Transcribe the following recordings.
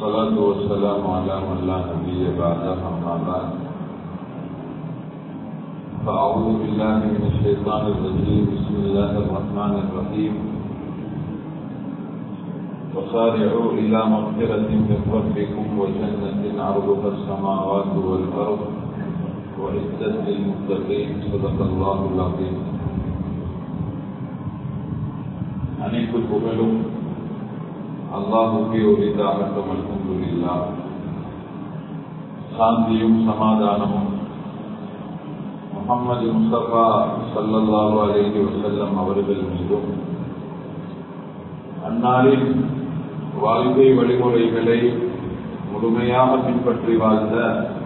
والصلاة والسلام على من لا نبي بعده أما بعد فأعوذ بالله من الشيطان الرجيم بسم الله الرحمن الرحيم وسارعوا إلى مغفرة من ربكم وجنة عرضها السماوات والأرض وعزت للمتقين صدق الله العظيم அனைத்து புகழும் அல்லாஹுக்கே உரித்தாகட்டும் அல்ஹம்துலில்லா சாந்தியும் சமாதானமும் முகமது முஸ்தபா சல்லல்லாஹு அலைஹி வஸல்லம் அவர்கள் மீதும் அந்நாளில் வாழ்க்கை வழிமுறைகளை முழுமையாக பின்பற்றி வாழ்ந்த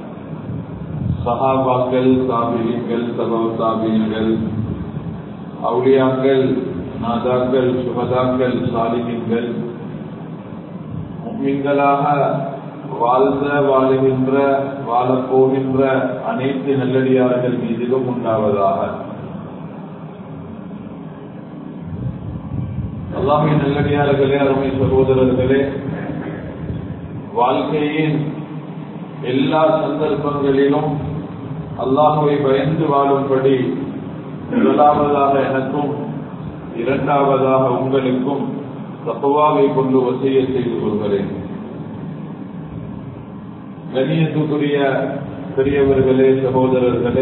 சஹாபாக்கள் தாபிரிகள் சபா தாபிரிகள் அவுளியாக்கள் நாதாக்கள் சுகதாக்கள் சாலிகங்கள் முக்மின்களாக வாழ்ந்த வாழுகின்ற வாழப்போகின்ற அனைத்து நல்லடியார்கள் மீதிலும் உண்டாவதாக அல்லாமை நல்லடியார்களே அருமை சகோதரர்களே வாழ்க்கையின் எல்லா சந்தர்ப்பங்களிலும் அல்லாஹுவை பயந்து வாழும்படி முதலாவதாக எனக்கும் இரண்டாவதாக உங்களுக்கும் தப்புவாவை கொண்டு வசிய செய்து கொள்கிறேன் கணியத்துக்குரிய பெரியவர்களே சகோதரர்களே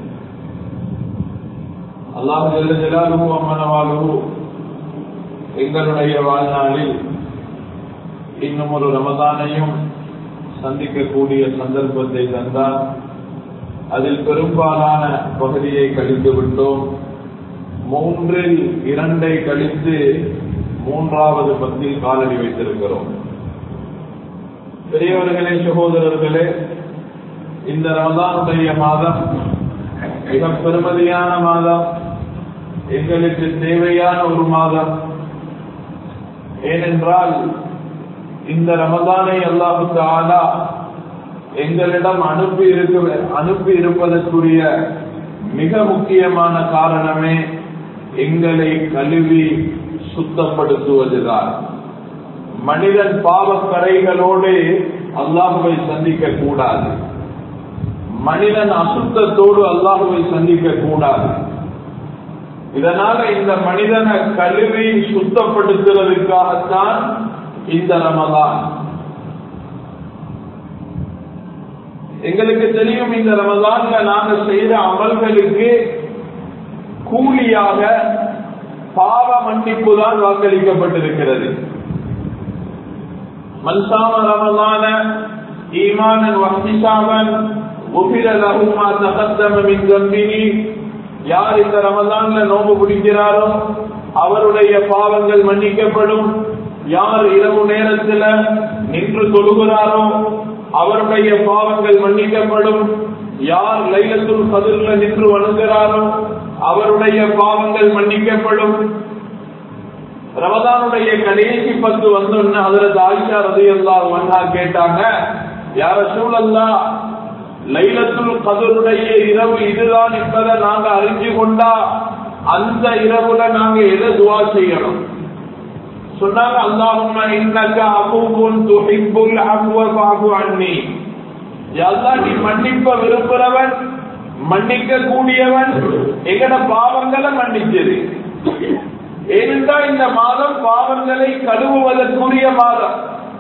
அல்லாஹ் ஜெல்லாலுவோ அம்மனவாலுவோ எங்களுடைய வாழ்நாளில் இன்னும் ஒரு ரமதானையும் சந்திக்கக்கூடிய சந்தர்ப்பத்தை தந்தால் அதில் பெரும்பாலான பகுதியை கழித்து விட்டோம் மூன்றில் இரண்டை கழித்து மூன்றாவது பத்தில் காலடி வைத்திருக்கிறோம் பெரியவர்களே சகோதரர்களே இந்த ரமதானுடைய மாதம் மிக பெருமதியான மாதம் எங்களுக்கு தேவையான ஒரு மாதம் ஏனென்றால் இந்த ரமதானை அல்லாஹுக்கு ஆலா எங்களிடம் அனுப்பி இருக்க அனுப்பி இருப்பதற்குரிய மிக முக்கியமான காரணமே எங்களை கழுவி சுத்தப்படுத்துவதுதான் மனிதன் பாவக்கரைகளோடு அல்லாஹுவை சந்திக்க கூடாது மனிதன் அசுத்தத்தோடு அல்லாஹுவை சந்திக்க கூடாது இதனால இந்த மனிதனை கழுவி சுத்தப்படுத்துறதுக்காகத்தான் இந்த ரமதான் எங்களுக்கு தெரியும் இந்த ரமதான்ல நாங்க செய்த அமல்களுக்கு கூலியாக பாவ மன்னிப்பு தான் வாக்களிக்கப்பட்டிருக்கிறது மன்சாம ரமதான ஈமானன் வஹ்திசாமன் உபிர லஹுமா தகத்தம மின் தம்பினி யார் இந்த ரமதான்ல நோம்பு பிடிக்கிறாரோ அவருடைய பாவங்கள் மன்னிக்கப்படும் யார் இரவு நேரத்தில் நின்று தொழுகிறாரோ அவருடைய பாவங்கள் மன்னிக்கப்படும் யார் லைலத்துல் கதிர்ல நின்று வணங்குகிறாரோ அவருடைய பாவங்கள் மன்னிக்கப்படும் ரமதானுடைய கடைசி பத்து வந்தோன்னு அதில் ஆயிஷா ரதி அல்லா மன்னா கேட்டாங்க யார சூழல்லா லைலத்துல் கதருடைய இரவு இதுதான் என்பதை நாங்க அறிஞ்சு கொண்டா அந்த இரவுல நாங்க எதை துவா செய்யணும் சொன்னாங்க அல்லாஹும்ம இன்னக அபூபுன் துஹிப்புல் அஃப்வ ஃபஅஃபு அன்னி யல்லா நீ மன்னிப்ப விரும்புறவன் மன்னிக்க கூடியவன் எங்கட பாவங்களை மன்னிச்சது ஏனென்றால் இந்த மாதம் பாவங்களை கழுவுவதற்குரிய மாதம்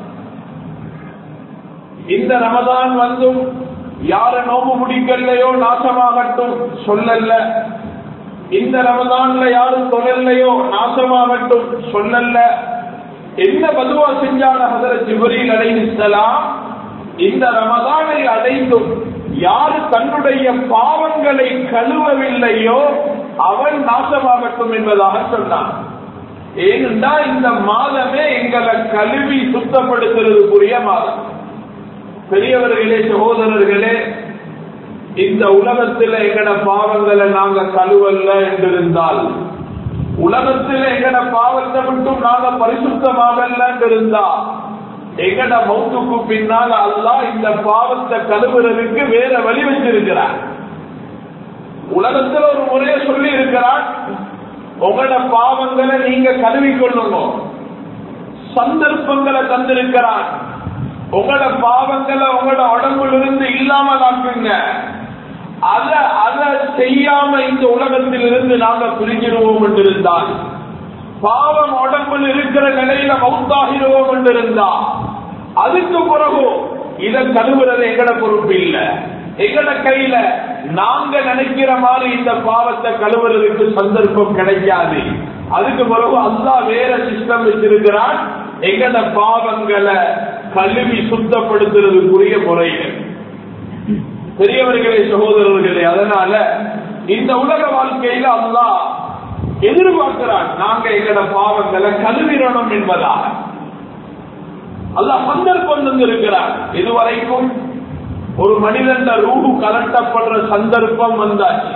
இந்த ரமதான் வந்தும் யார நோம்பு முடிக்கலையோ நாசமாகட்டும் சொல்லல்ல இந்த ரமதான்ல யாரும் தொழல்லையோ நாசமாகட்டும் சொல்லல்ல என்ன பதுவா செஞ்சான ஹதர ஜிபரில் அடைந்தலாம் இந்த ரமதானை அடைந்தும் யாரு தன்னுடைய பாவங்களை கழுவவில்லையோ அவன் நாசமாகட்டும் என்பதாக சொன்னான் ஏனென்றால் இந்த மாதமே எங்களை கழுவி சுத்தப்படுத்துறதுக்குரிய மாதம் பெரியவர்களே சகோதரர்களே இந்த உலகத்தில் எங்கட பாவங்களை நாங்க கழுவல்ல என்றிருந்தால் உலகத்தில் எங்கட பாவத்தை மட்டும் நாங்க பரிசுத்தமாகல இருந்தா எங்கட மௌத்துக்கு பின்னால் அல்லாஹ் இந்த பாவத்தை கழுவுறதுக்கு வேற வழி வச்சிருக்கிறார் உலகத்தில் ஒரு முறையை சொல்லி இருக்கிறான் உங்களோட பாவங்களை நீங்க கழுவி கொள்ளுங்க சந்தர்ப்பங்களை தந்திருக்கிறான் உங்களோட பாவங்களை உங்களோட உடம்புல இருந்து இல்லாமல் ஆக்குங்க அத அத செய்யாம இந்த உலகத்தில் இருந்து நாங்க பிரிஞ்சிருவோம் என்றிருந்தால் பாவம் உடம்பில் இருக்கிற நிலையில மவுத்தாகிறோம் என்றிருந்தா அதுக்கு பிறகு இதை கழுவுறது எங்கட பொறுப்பு இல்ல எங்கட கையில நாங்க நினைக்கிற மாதிரி இந்த பாவத்தை கழுவுறதுக்கு சந்தர்ப்பம் கிடைக்காது அதுக்கு பிறகு அல்லா வேற சிஸ்டம் வச்சிருக்கிறான் எங்கட பாவங்களை கழுவி சுத்தப்படுத்துறதுக்குரிய முறைகள் பெரியவர்களே சகோதரர்களே அதனால இந்த உலக வாழ்க்கையில அல்லா எதிர்பார்க்கிறான் நாங்க எங்கட பாவங்களை கழுவிடணும் என்பதாக அல்ல சந்தர்ப்பம் தந்திருக்கிறார் இதுவரைக்கும் ஒரு மனிதன் ரூஹு கலட்டப்படுற சந்தர்ப்பம் வந்தாச்சு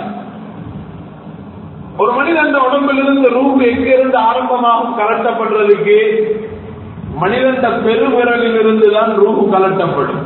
ஒரு மனிதன் உடம்பிலிருந்து ரூஹு எங்க இருந்து ஆரம்பமாகும் கலட்டப்படுறதுக்கு மனிதன் பெருவிரலில் இருந்து தான் ரூஹு கலட்டப்படும்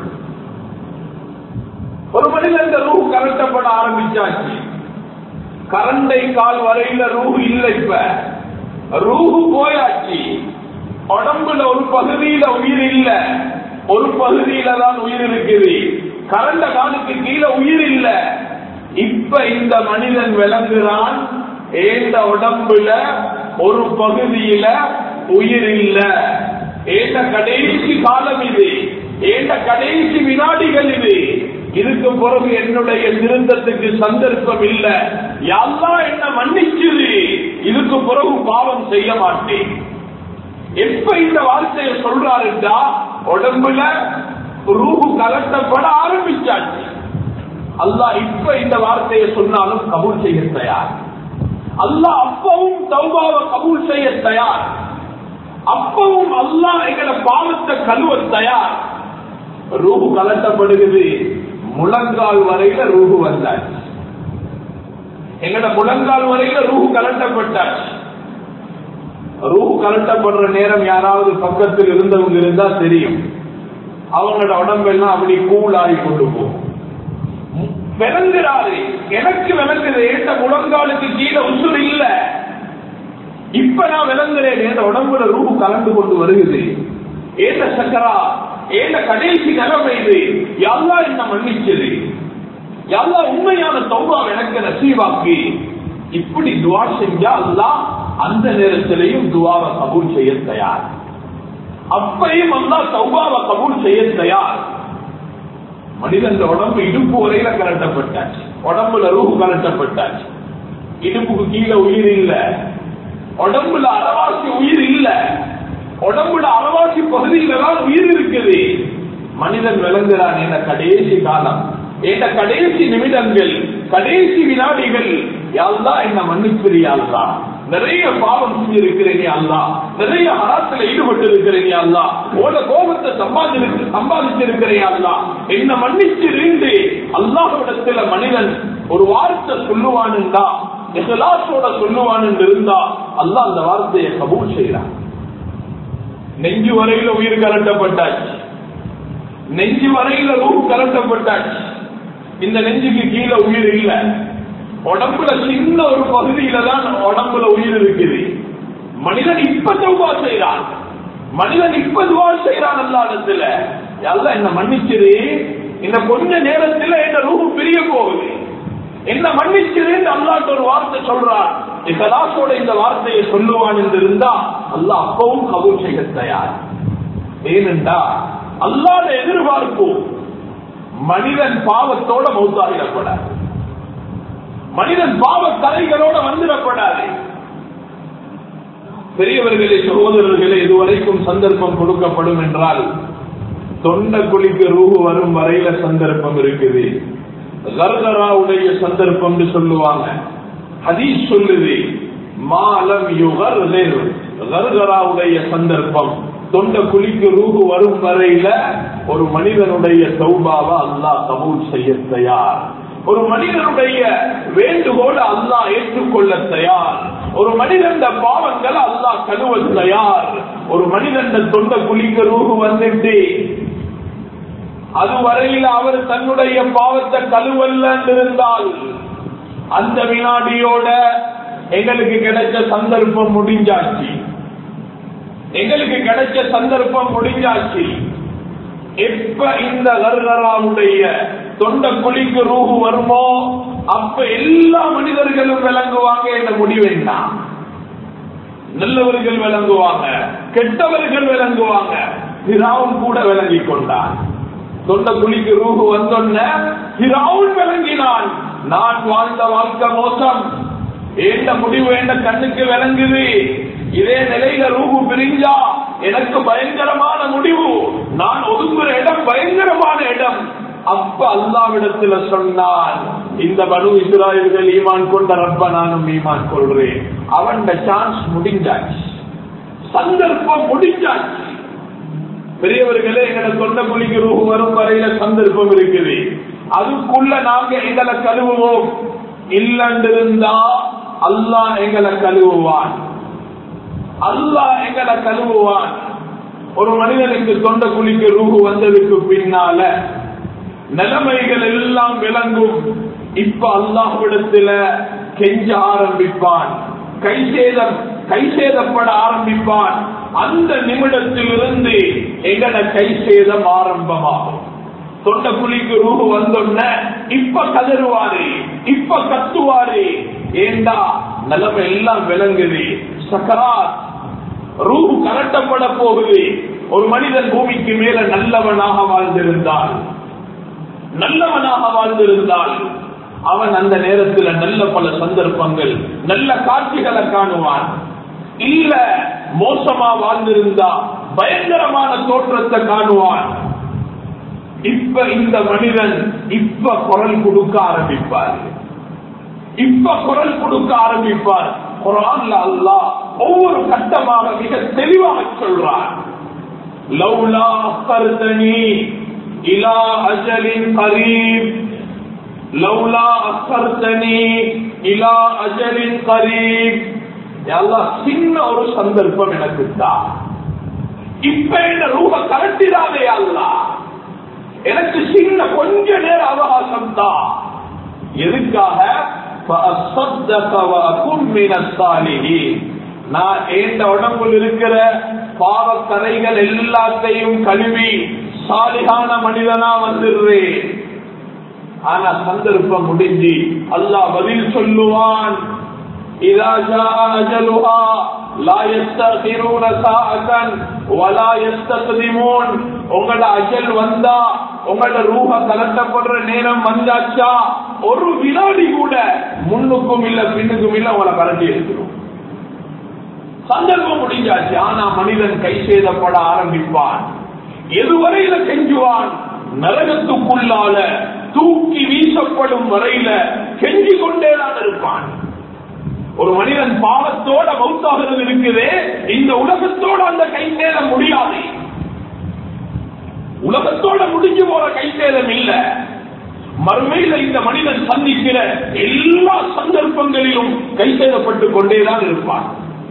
ஒரு மனிதன் ரூஹு கலட்டப்பட ஆரம்பிச்சாச்சு கரண்டை கால் வரையில ரூஹு இல்லை இப்ப ரூஹு போயாச்சு உடம்புல ஒரு பகுதியில உயிர் இல்ல ஒரு பகுதியில தான் உயிர் இருக்குது கரண்ட காலுக்கு கீழே உயிர் இல்ல இப்ப இந்த மனிதன் விளங்குறான் ஏந்த உடம்புல ஒரு பகுதியில உயிர் இல்ல ஏந்த கடைசி காலம் இது ஏந்த கடைசி வினாடிகள் இது இதுக்கு பிறகு என்னுடைய திருந்தத்துக்கு சந்தர்ப்பம் இல்ல யாரெல்லாம் என்ன மன்னிச்சுது இதுக்கு பிறகு பாவம் செய்ய மாட்டேன் எப்ப இந்த வார்த்தையை சொல்றாருண்டா உடம்புல ரூபு கலட்டப்பட ஆரம்பிச்சாச்சு அல்லாஹ் இப்ப இந்த வார்த்தையை சொன்னாலும் கபூல் செய்ய தயார் அல்லாஹ் அப்பவும் தௌபாவை கபூல் செய்ய தயார் அப்பவும் அல்லாஹ் எங்களை பாவத்தை கழுவ தயார் ரூபு கலட்டப்படுகிறது முழங்கால் வரையில ரூபு வந்தாச்சு எங்கட முழங்கால் வரையில ரூபு கலட்டப்பட்டாச்சு ரூஹ் கலட்டப்படுற நேரம் யாராவது பக்கத்தில் இருந்தவங்க இருந்தா தெரியும் அவங்களோட உடம்பெல்லாம் அப்படி கூலாகி கொண்டு போகும் விளங்குறாரு எனக்கு விளங்குது ஏட்ட முழங்காலுக்கு கீழே உசுர் இல்ல இப்ப நான் விளங்குறேன் என் உடம்புல ரூஹு கலந்து கொண்டு வருகிறது ஏட்ட சக்கரா ஏட்ட கடைசி நிலைமை இது யாரா என்ன மன்னிச்சது யாரா உண்மையான தௌபா எனக்கு நசீவாக்கி இப்படி துவா செஞ்சா அல்லா அந்த நேரத்திலையும் துவாவை கபூல் செய்ய தயார் அப்பையும் அல்லா தௌபாவை கபூல் செய்ய தயார் மனிதன் உடம்பு இடுப்பு வரையில கலட்டப்பட்டாச்சு உடம்புல ரூஹு கலட்டப்பட்டாச்சு இடுப்புக்கு கீழே உயிர் இல்ல உடம்புல அறவாசி உயிர் இல்ல உடம்புல அறவாசி பகுதியில தான் உயிர் இருக்குது மனிதன் விளங்குறான் என்ற கடைசி காலம் என்ற கடைசி நிமிடங்கள் கடைசி வினாடிகள் யாழ்லா என்ன மன்னிப்பிரியாள்லா நிறைய பாவம் செஞ்சிருக்கிறேன் அல்லா நிறைய ஹராத்துல ஈடுபட்டு இருக்கிறேன் அல்லா ஓட கோபத்தை சம்பாதிச்சு சம்பாதிச்சிருக்கிறேன் அல்லா என்ன மன்னிச்சிருந்து அல்லாஹிடத்துல மனிதன் ஒரு வார்த்தை சொல்லுவானுண்டா எசலாசோட சொல்லுவான்னு இருந்தா அல்லா அந்த வார்த்தையை கபூல் செய்யறான் நெஞ்சு வரையில உயிர் கலட்டப்பட்டாச்சு நெஞ்சு வரையில ரூ கலட்டப்பட்டாச்சு இந்த நெஞ்சுக்கு கீழே உயிர் இல்ல உடம்புல சின்ன ஒரு பகுதியில தான் உடம்புல உயிர் இருக்குது மனிதன் இப்ப துவா செய்யறான் மனிதன் இப்ப துவா செய்யறான் எல்லா இடத்துல எல்லாம் என்ன மன்னிச்சிரு இந்த கொஞ்ச நேரத்துல என்ன ரூபு பிரிய போகுது என்ன மன்னிச்சிருன்னு அல்லாட்ட ஒரு வார்த்தை சொல்றான் இசலாசோட இந்த வார்த்தையை சொல்லுவான் என்று இருந்தா அல்லாஹ் அப்பவும் கபூல் செய்ய தயார் ஏனென்றா அல்லாத எதிர்பார்ப்பு மனிதன் பாவத்தோட மௌத்தாகிடப்படாது மனிதன் பாவ கரைகளோட வந்துடப்படாது பெரியவர்களே சகோதரர்களே இதுவரைக்கும் சந்தர்ப்பம் கொடுக்கப்படும் என்றால் தொண்ட குழிக்கு ரூபு வரும் வரையில சந்தர்ப்பம் இருக்குது கர்கராவுடைய சந்தர்ப்பம் சொல்லுவாங்க ஹதீஸ் சொல்லுது மாலம் யுகர் கர்கராவுடைய சந்தர்ப்பம் தொண்ட குழிக்கு ரூபு வரும் வரையில ஒரு மனிதனுடைய சௌபாவை அல்லாஹ் கபூல் செய்ய தயார் ஒரு மனிதனுடைய வேண்டுகோளை அல்லாஹ் ஏற்றுக்கொள்ள தயார் ஒரு மனிதன் பாவங்களை அல்லாஹ் கழுவ தயார் ஒரு மனிதன் தொண்ட குழிக்கு ரூபு வந்துட்டு அதுவரையில் அவர் தன்னுடைய பாவத்தை கழுவல்ல இருந்தால் அந்த வினாடியோட எங்களுக்கு கிடைச்ச சந்தர்ப்பம் முடிஞ்சாச்சு எங்களுக்கு கிடைச்ச சந்தர்ப்பம் முடிஞ்சாச்சு எப்ப இந்த கர்கராவுடைய தொண்ட குழிக்கு ரூஹு வருமோ அப்ப எல்லா மனிதர்களும் விளங்குவாங்க என்ற முடிவு என்ன நல்லவர்கள் விளங்குவாங்க கெட்டவர்கள் விளங்குவாங்க ஹிராவும் கூட விளங்கி கொண்டான் தொண்ட குழிக்கு ரூஹு வந்தொன்ன ஹிராவும் விளங்கினான் நான் வாழ்ந்த வாழ்க்கை மோசம் ஏண்ட முடிவு என்ற கண்ணுக்கு விளங்குது இதே நிலையில ரூபு பிரிஞ்சா எனக்கு பயங்கரமான முடிவு நான் ஒதுங்குற இடம் பயங்கரமான இடம் அப்ப அல்லாவிடத்துல சொன்னான் இந்த பனு இஸ்ராயல்கள் ஈமான் கொண்ட ரப்ப நானும் ஈமான் கொள்றேன் அவன் சான்ஸ் முடிஞ்சாச்சு சந்தர்ப்பம் முடிஞ்சாச்சு பெரியவர்களே எங்களை சொந்த குழிக்கு ரூபு வரும் வரையில சந்தர்ப்பம் இருக்குது அதுக்குள்ள நாங்க எங்களை கழுவுவோம் இல்லண்டிருந்தா அல்லாஹ் எங்களை கழுவுவான் அல்லாஹ் எங்களை கழுவுவான் ஒரு மனிதனுக்கு தொண்ட குழிக்கு ரூஹு வந்ததுக்கு பின்னால நிலைமைகள் எல்லாம் விளங்கும் இப்ப அல்லாஹ்விடத்துல கெஞ்ச ஆரம்பிப்பான் கை சேதம் கை சேதப்பட ஆரம்பிப்பான் அந்த நிமிடத்திலிருந்து எங்கட கை சேதம் ஆரம்பமாகும் தொண்ட குழிக்கு ரூஹு வந்தோன்ன இப்ப கதறுவாரு இப்ப கத்துவாரு ஏண்டா நிலைமை எல்லாம் விளங்குது சக்கராத் ரூஹு கலட்டப்பட போகுது ஒரு மனிதன் பூமிக்கு மேல நல்லவனாக வாழ்ந்திருந்தால் நல்லவனாக வாழ்ந்திருந்தால் அவன் அந்த நேரத்தில் நல்ல பல சந்தர்ப்பங்கள் நல்ல காட்சிகளை காணுவான் இல்ல மோசமா வாழ்ந்திருந்தா பயங்கரமான தோற்றத்தை காணுவான் இப்ப இந்த மனிதன் இப்ப குரல் கொடுக்க ஆரம்பிப்பார் இப்ப குரல் கொடுக்க ஆரம்பிப்பார் குரான்ல அல்லாஹ் ஒவ்வொரு கட்டமாக மிக தெளிவாக சொல்றார் லவ்லா அக்கர்தனி இலா அஜலின் கரீப் லவ்லா அக்கர்தனி இலா அஜலின் கரீப் எல்லாம் சின்ன ஒரு சந்தர்ப்பம் எனக்கு தான் இப்ப என்ன ரூப கரட்டிடாதே அல்லா எனக்கு சின்ன கொஞ்ச நேர அவகாசம் தான் எதுக்காக நான் எந்த உடம்புல இருக்கிற பாவக்கரைகள் எல்லாத்தையும் கழுவி சாலிகான மனிதனா வந்துடுறேன் ஆனா சந்தர்ப்பம் முடிஞ்சு அல்லாஹ் பதில் சொல்லுவான் إذا جاء أجلها لا يستأخرون ساعة ولا يستقدمون உங்களோட அஜல் வந்தா உங்களோட ரூஹ கலட்டப்படுற நேரம் வந்தாச்சா ஒரு வினாடி கூட முன்னுக்கும் இல்ல பின்னுக்கும் இல்ல உங்களை கலட்டி இருக்கிறோம் சந்தர்ப்பம் முடிஞ்சாச்சு ஆனா மனிதன் கை சேதப்பட ஆரம்பிப்பான் எதுவரையில கெஞ்சுவான் நரகத்துக்குள்ளால தூக்கி வீசப்படும் வரையில கெஞ்சி கொண்டேதான் இருப்பான் ஒரு மனிதன் பாவத்தோட மௌத்தாகிறது இருக்குது இந்த உலகத்தோட அந்த கை சேத முடியாது உலகத்தோட முடிஞ்சு போற கை சேதம் இல்ல மறுமையில இந்த மனிதன் சந்திக்கிற எல்லா சந்தர்ப்பங்களிலும் கை சேதப்பட்டுக் கொண்டேதான் இருப்பான்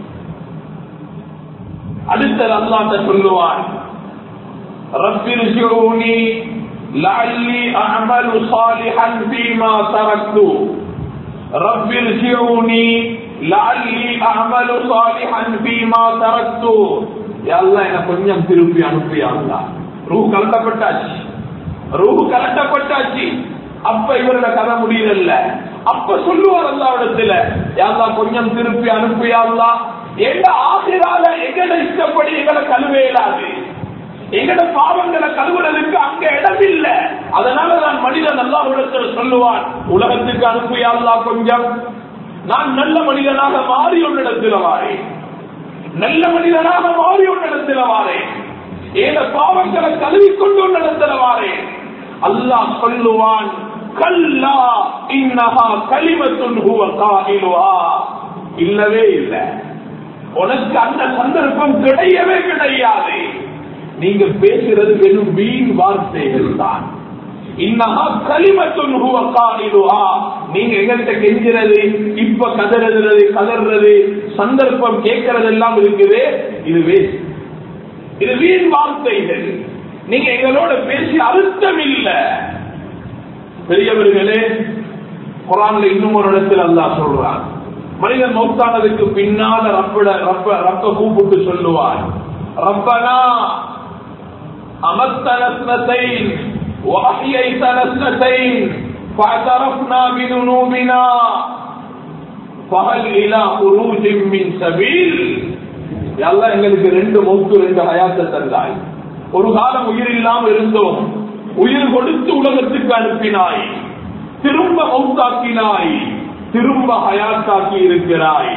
அடுத்தது அல்லாட்ட சொல்லுவான் ரப்பில் ஜிஊனி லஅல்லி அஅமலு சாலிஹன் ஃபீமா தரக்து ரப்பில் ஜிஊனி லஅல்லி அஅமலு சாலிஹன் ஃபீமா தரக்து யா அல்லாஹ் என்ன கொஞ்சம் திருப்பி அனுப்பி அல்லாஹ் ரூஹ் கலட்டப்பட்டாச்சு ரூஹ் கலட்டப்பட்டாச்சு அப்ப இவரோட கதை முடியல அப்ப சொல்லுவார் அல்லாவிடத்துல யாரா கொஞ்சம் திருப்பி அனுப்பியாங்களா எங்க ஆசிரால எங்கட இஷ்டப்படி எங்களை கழுவேலாது எங்கட பாவங்களை கழுவுறதுக்கு அங்க இடம் இல்ல அதனால நான் மனிதன் அல்லாவிடத்தில் சொல்லுவான் உலகத்துக்கு அனுப்பியாங்களா கொஞ்சம் நான் நல்ல மனிதனாக மாறி உன்னிடத்தில் வாரேன் நல்ல மனிதனாக மாறி உன்னிடத்தில் வாரேன் ஏத பாவங்களை கழுவிக்கொண்டு உன்னிடத்தில் வாரேன் அல்லாஹ் சொல்லுவான் கல்லா இன்னஹா கலிமத்துன் ஹுவ காயிலுஹா இல்லவே இல்லை உனக்கு அந்த சந்தர்ப்பம் கிடையவே கிடையாது நீங்க பேசுறது வெறும் வீண் வார்த்தைகள் தான் இன்னஹா கலிமத்துன் ஹுவ காயிலுஹா நீங்க எங்கள்கிட்ட கெஞ்சுறது இப்ப கதறது கதறது சந்தர்ப்பம் கேட்கறது எல்லாம் இருக்குது இது வேஸ்ட் இது வீண் வார்த்தைகள் நீங்க எங்களோட பேசி அர்த்தம் இல்ல பெரியவர்களே குரான்ல இன்னும் ஒரு இடத்தில் அல்லாஹ் சொல்றான் மனிதன் மௌத்தானதுக்கு பின்னால ரப்பட ரப்ப ரப்ப கூப்பிட்டு சொல்லுவார் ரப்பனா أمتنا اثنتين وأحييتنا اثنتين فاعترفنا بذنوبنا فهل إلى خروج من سبيل எல்லாம் எங்களுக்கு ரெண்டு மௌத்து ரெண்டு ஹயாத்தை தந்தாய் ஒரு காலம் உயிர் இல்லாமல் இருந்தோம் உயிர் கொடுத்து உலகத்துக்கு அனுப்பினாய் திரும்ப மௌத்தாக்கினாய் திரும்ப ஹயாத்தாக்கி இருக்கிறாய்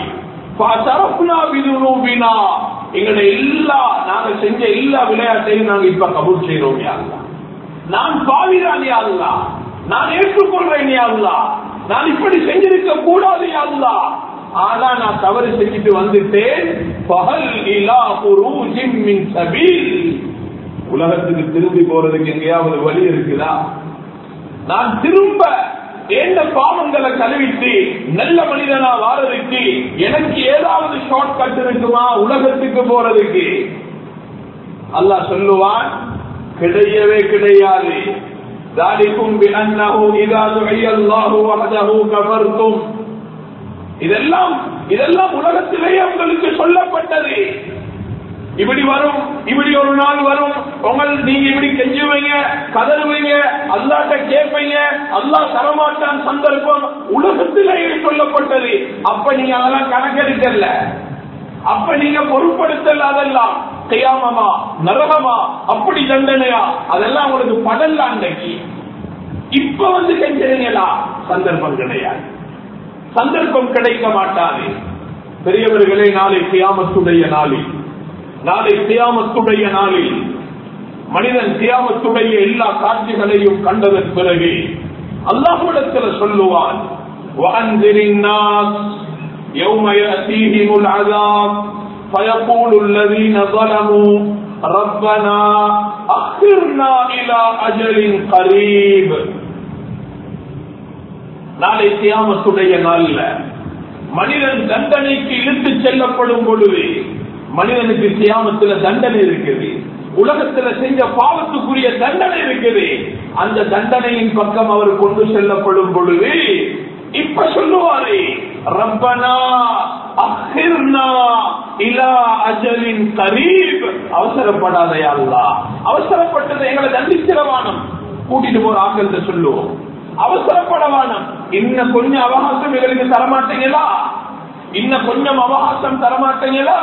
எங்களுடைய எல்லா நாங்க செஞ்ச எல்லா விளையாட்டையும் நாங்க இப்ப கபூல் செய்யறோம் யாருலா நான் பாவிதான் யாருலா நான் ஏற்றுக்கொள்றேன் யாருலா நான் இப்படி செஞ்சிருக்க கூடாது யாருலா ஆனா நான் தவறு செஞ்சுட்டு வந்துட்டேன் பகல் இலா குரூஜின் மின் சபீல் உலகத்துக்கு திரும்பி போறதுக்கு எங்கேயாவது வழி இருக்குதா நான் திரும்ப எந்த பாவங்களை கழுவிட்டு நல்ல மனிதனா வாரதுக்கு எனக்கு ஏதாவது ஷார்ட் கட் இருக்குமா உலகத்துக்கு போறதுக்கு அல்லாஹ் சொல்லுவான் கிடையவே கிடையாது ذلكم بأنه إذا دعي الله وحده كفرتم இதெல்லாம் இதெல்லாம் உலகத்திலேயே உங்களுக்கு சொல்லப்பட்டது இப்படி வரும் இப்படி ஒரு நாள் வரும் உங்கள் நீங்க இப்படி கெஞ்சுவீங்க கதறுவீங்க அல்லாட்ட கேட்பீங்க அல்லா தரமாட்டான் சந்தர்ப்பம் உலகத்திலேயே சொல்லப்பட்டது அப்ப நீங்க அதெல்லாம் கணக்கெடுக்கல அப்ப நீங்க பொருட்படுத்தல அதெல்லாம் கையாமமா நரகமா அப்படி தண்டனையா அதெல்லாம் உங்களுக்கு படல அன்றைக்கு இப்ப வந்து கெஞ்சுறீங்களா சந்தர்ப்பம் கிடையாது சந்தர்ப்பம் கிடைக்க மாட்டாது பெரியவர்களே நாளை கியாமத்துடைய நாளில் நாளை கியாமத்துடைய நாளில் மனிதன் கியாமத்துடைய எல்லா காட்சிகளையும் கண்டதன் பிறகு அல்லாஹ்விடத்தில் சொல்லுவான் وأنذر الناس يوم يأتيهم العذاب فيقول الذين ظلموا ربنا أخرنا إلى أجل قريب நாளை கியாமத்துடைய நாள்ல மனிதன் தண்டனைக்கு இழுத்து செல்லப்படும் பொழுது மனிதனுக்கு கியாமத்துல தண்டனை இருக்குது உலகத்துல செஞ்ச பாவத்துக்குரிய தண்டனை இருக்குது அந்த தண்டனையின் பக்கம் அவர் கொண்டு செல்லப்படும் பொழுது இப்ப சொல்லுவாரு ரப்பனா அஹிர்னா இலா அஜலின் கரீப் அவசரப்படாதையா அல்லா அவசரப்பட்டதை எங்களை தண்டிச்சிடவானம் கூட்டிட்டு போற ஆக்கள் சொல்லுவோம் அவசரப்படவானம் இன்னும் கொஞ்சம் அவகாசம் எங்களுக்கு தரமாட்டீங்களா இன்னும் கொஞ்சம் அவகாசம் தரமாட்டீங்களா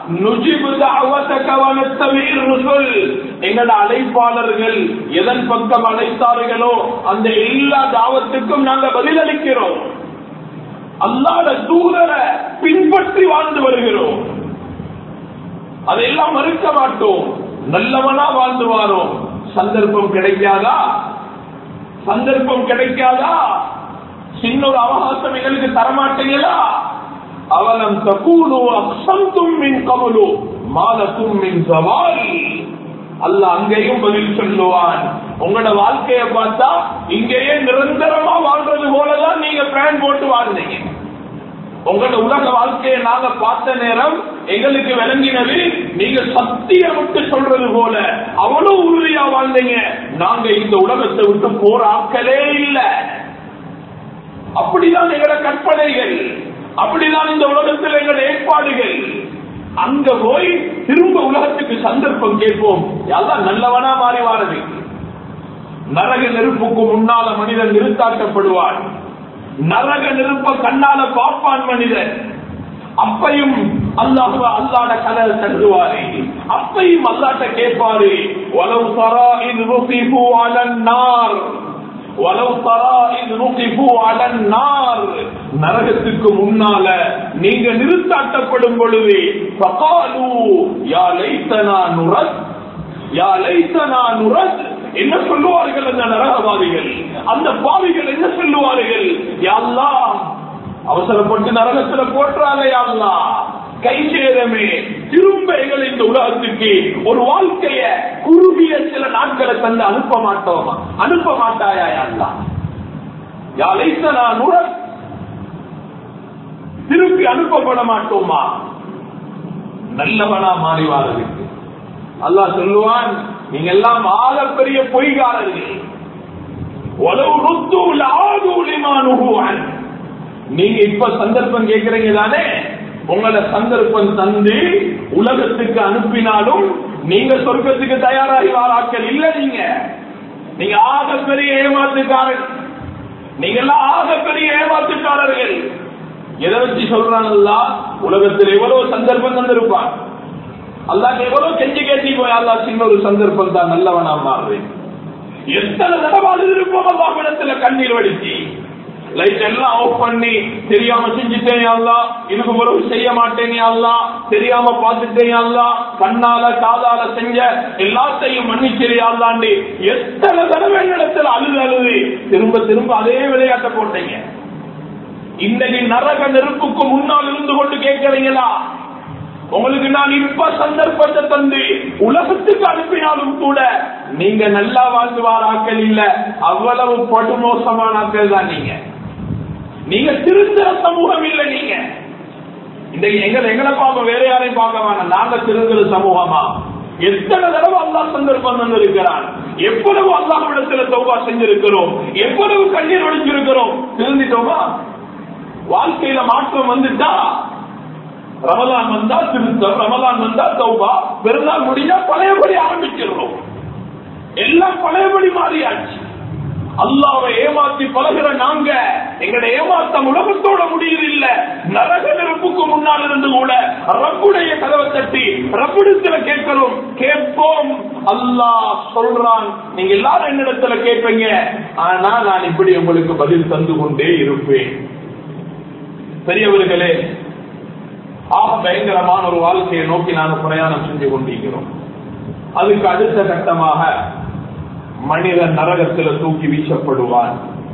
எங்களோட அழைப்பாளர்கள் எதன் பக்கம் அழைத்தார்களோ அந்த எல்லா தாவத்துக்கும் நாங்க பதிலளிக்கிறோம் அல்லாத தூதரை பின்பற்றி வாழ்ந்து வருகிறோம் அதையெல்லாம் மறுக்க மாட்டோம் நல்லவனா வாழ்ந்து வாரோம் சந்தர்ப்பம் கிடைக்காதா சந்தர்ப்பம் கிடைக்காதா சின்ன ஒரு அவகாசம் எங்களுக்கு தரமாட்டீங்களா அவலம் தகூலு அக்ஷந்தும் மின் கமலு மாலக்கும் மின் சவால் அல்ல அங்கேயும் பதில் சொல்லுவான் உங்களோட வாழ்க்கைய பார்த்தா இங்கேயே நிரந்தரமா வாழ்றது போலதான் நீங்க பிளான் போட்டு வாழ்ந்தீங்க உங்களோட உலக வாழ்க்கையை நாங்க பார்த்த நேரம் எங்களுக்கு விளங்கினது நீங்க சத்தியம் விட்டு சொல்றது போல அவ்வளவு உறுதியா வாழ்ந்தீங்க நாங்க இந்த உலகத்தை விட்டு போற ஆட்களே இல்லை அப்படிதான் எங்களோட கற்பனைகள் அப்படிதான் இந்த உலகத்தில் எங்களோட ஏற்பாடுகள் அங்க போய் திரும்ப உலகத்துக்கு சந்தர்ப்பம் கேட்போம் எல்லாம் நல்லவனா மாறி வாரது நரக நெருப்புக்கு முன்னால மனிதன் நிறுத்தாட்டப்படுவான் நரக நெருப்ப கண்ணால பார்ப்பான் மனிதன் அப்பையும் அல்லாஹ் அல்லாட கதை தருவாரு அப்பையும் அல்லாட்ட கேட்பாரு வலவு சரா இது ருசிபு அலன்னார் வலவு தரா இது நுகிபு அலன்னார் நரகத்துக்கு முன்னால நீங்க நிறுத்தாட்டப்படும் பொழுது பகாலு யா லைத்தனா நுரத் யா லைத்தனா நுரத் என்ன சொல்லுவார்கள் அந்த நரகவாதிகள் அந்த பாவிகள் என்ன சொல்லுவார்கள் யாழ்லா அவசரப்பட்டு நரகத்துல போற்றாங்க யாழ்லா கை சேரமே திரும்ப எங்களை இந்த உலகத்துக்கு ஒரு வாழ்க்கைய குறுகிய சில நாட்களை தந்து அனுப்ப மாட்டோமா அனுப்ப மாட்டாயா யாழ்லா யாழைத்தனா நுரத் திருப்பி அனுப்பப்பட மாட்டோமா நல்லவனா மாறி வாரதுக்கு அல்லாஹ் சொல்லுவான் நீங்க எல்லாம் ஆகப்பெரிய பொய்காரர்கள் உளவு ருத்து ஆது உலிமானுகுவான் நீங்க இப்ப சந்தர்ப்பம் கேட்கறீங்க தானே உங்களை சந்தர்ப்பம் தந்து உலகத்துக்கு அனுப்பினாலும் நீங்க சொர்க்கத்துக்கு தயாராகி வாராக்கள் இல்ல நீங்க நீங்க ஆக பெரிய ஏமாத்துக்காரர் நீங்க எல்லாம் ஆக பெரிய ஏமாத்துக்காரர்கள் எதை வச்சு சொல்றாங்கல்ல உலகத்தில் எவ்வளவு சந்தர்ப்பம் தந்திருப்பான் அல்லாஹ் எவ்வளவு கெஞ்சி கேட்டி போய் அல்லாஹ் சின்ன ஒரு சந்தர்ப்பம் தான் நல்லவனா மாறுறேன் எத்தனை தடவை இருப்போம் அல்லாஹிடத்துல கண்ணீர் வடிச்சு லைட் எல்லாம் ஆஃப் பண்ணி தெரியாம செஞ்சுட்டேன் அல்லா இதுக்கு பிறகு செய்ய மாட்டேன் அல்லா தெரியாம பார்த்துட்டேன் அல்லா கண்ணால காதால செஞ்ச எல்லாத்தையும் மன்னிச்சிரு அல்லாண்டு எத்தனை தடவை இடத்துல அழுது அழுது திரும்ப திரும்ப அதே விளையாட்ட போட்டீங்க இன்னைக்கு நரக நெருப்புக்கு முன்னால் இருந்து கொண்டு கேட்கிறீங்களா உங்களுக்கு நான் இப்ப சந்தர்ப்பத்தை தந்து உலகத்துக்கு அனுப்பினாலும் கூட நீங்க நல்லா வாழ்ந்து வாராக்கள் இல்ல அவ்வளவு படுமோசமான ஆக்கள் தான் நீங்க நீங்க திருந்துற சமூகம் இல்ல நீங்க இன்றைக்கு எங்களை எங்களை பார்க்க வேற யாரையும் பார்க்க வேணாம் நாங்க திருந்துற சமூகமா எத்தனை தடவை அல்லா சந்தர்ப்பம் தந்திருக்கிறான் எவ்வளவு அல்லாஹ்விடத்துல தௌபா செஞ்சிருக்கிறோம் எவ்வளவு கண்ணீர் ஒழிச்சிருக்கிறோம் திருந்திட்டோமா வாழ்க்கையில மாற்றம் வந்துட்டா ரமலான் வந்தா திருத்தம் ரமலான் வந்தா தௌபா பெருநாள் முடிஞ்சா பழையபடி ஆரம்பிச்சிடுறோம் எல்லாம் பழையபடி மாறியாச்சு அல்லாவை ஏமாத்தி பழகிற நாங்க எங்கட ஏமாத்தம் உலகத்தோட முடியுது இல்ல நரக நெருப்புக்கு முன்னால் இருந்து கூட ரப்புடைய கதவை தட்டி ரப்புடத்துல கேட்கிறோம் கேட்போம் அல்லாஹ் சொல்றான் நீங்க எல்லாரும் என்னிடத்துல கேட்பீங்க ஆனா நான் இப்படி உங்களுக்கு பதில் தந்து கொண்டே இருப்பேன் பெரியவர்களே ஆக பயங்கரமான ஒரு வாழ்க்கையை நோக்கி நாங்கள் பிரயாணம் செஞ்சு கொண்டிருக்கிறோம் அதுக்கு அடுத்த கட்டமாக மனிதன் நரகத்தில் தூக்கி வீசப்படுவான்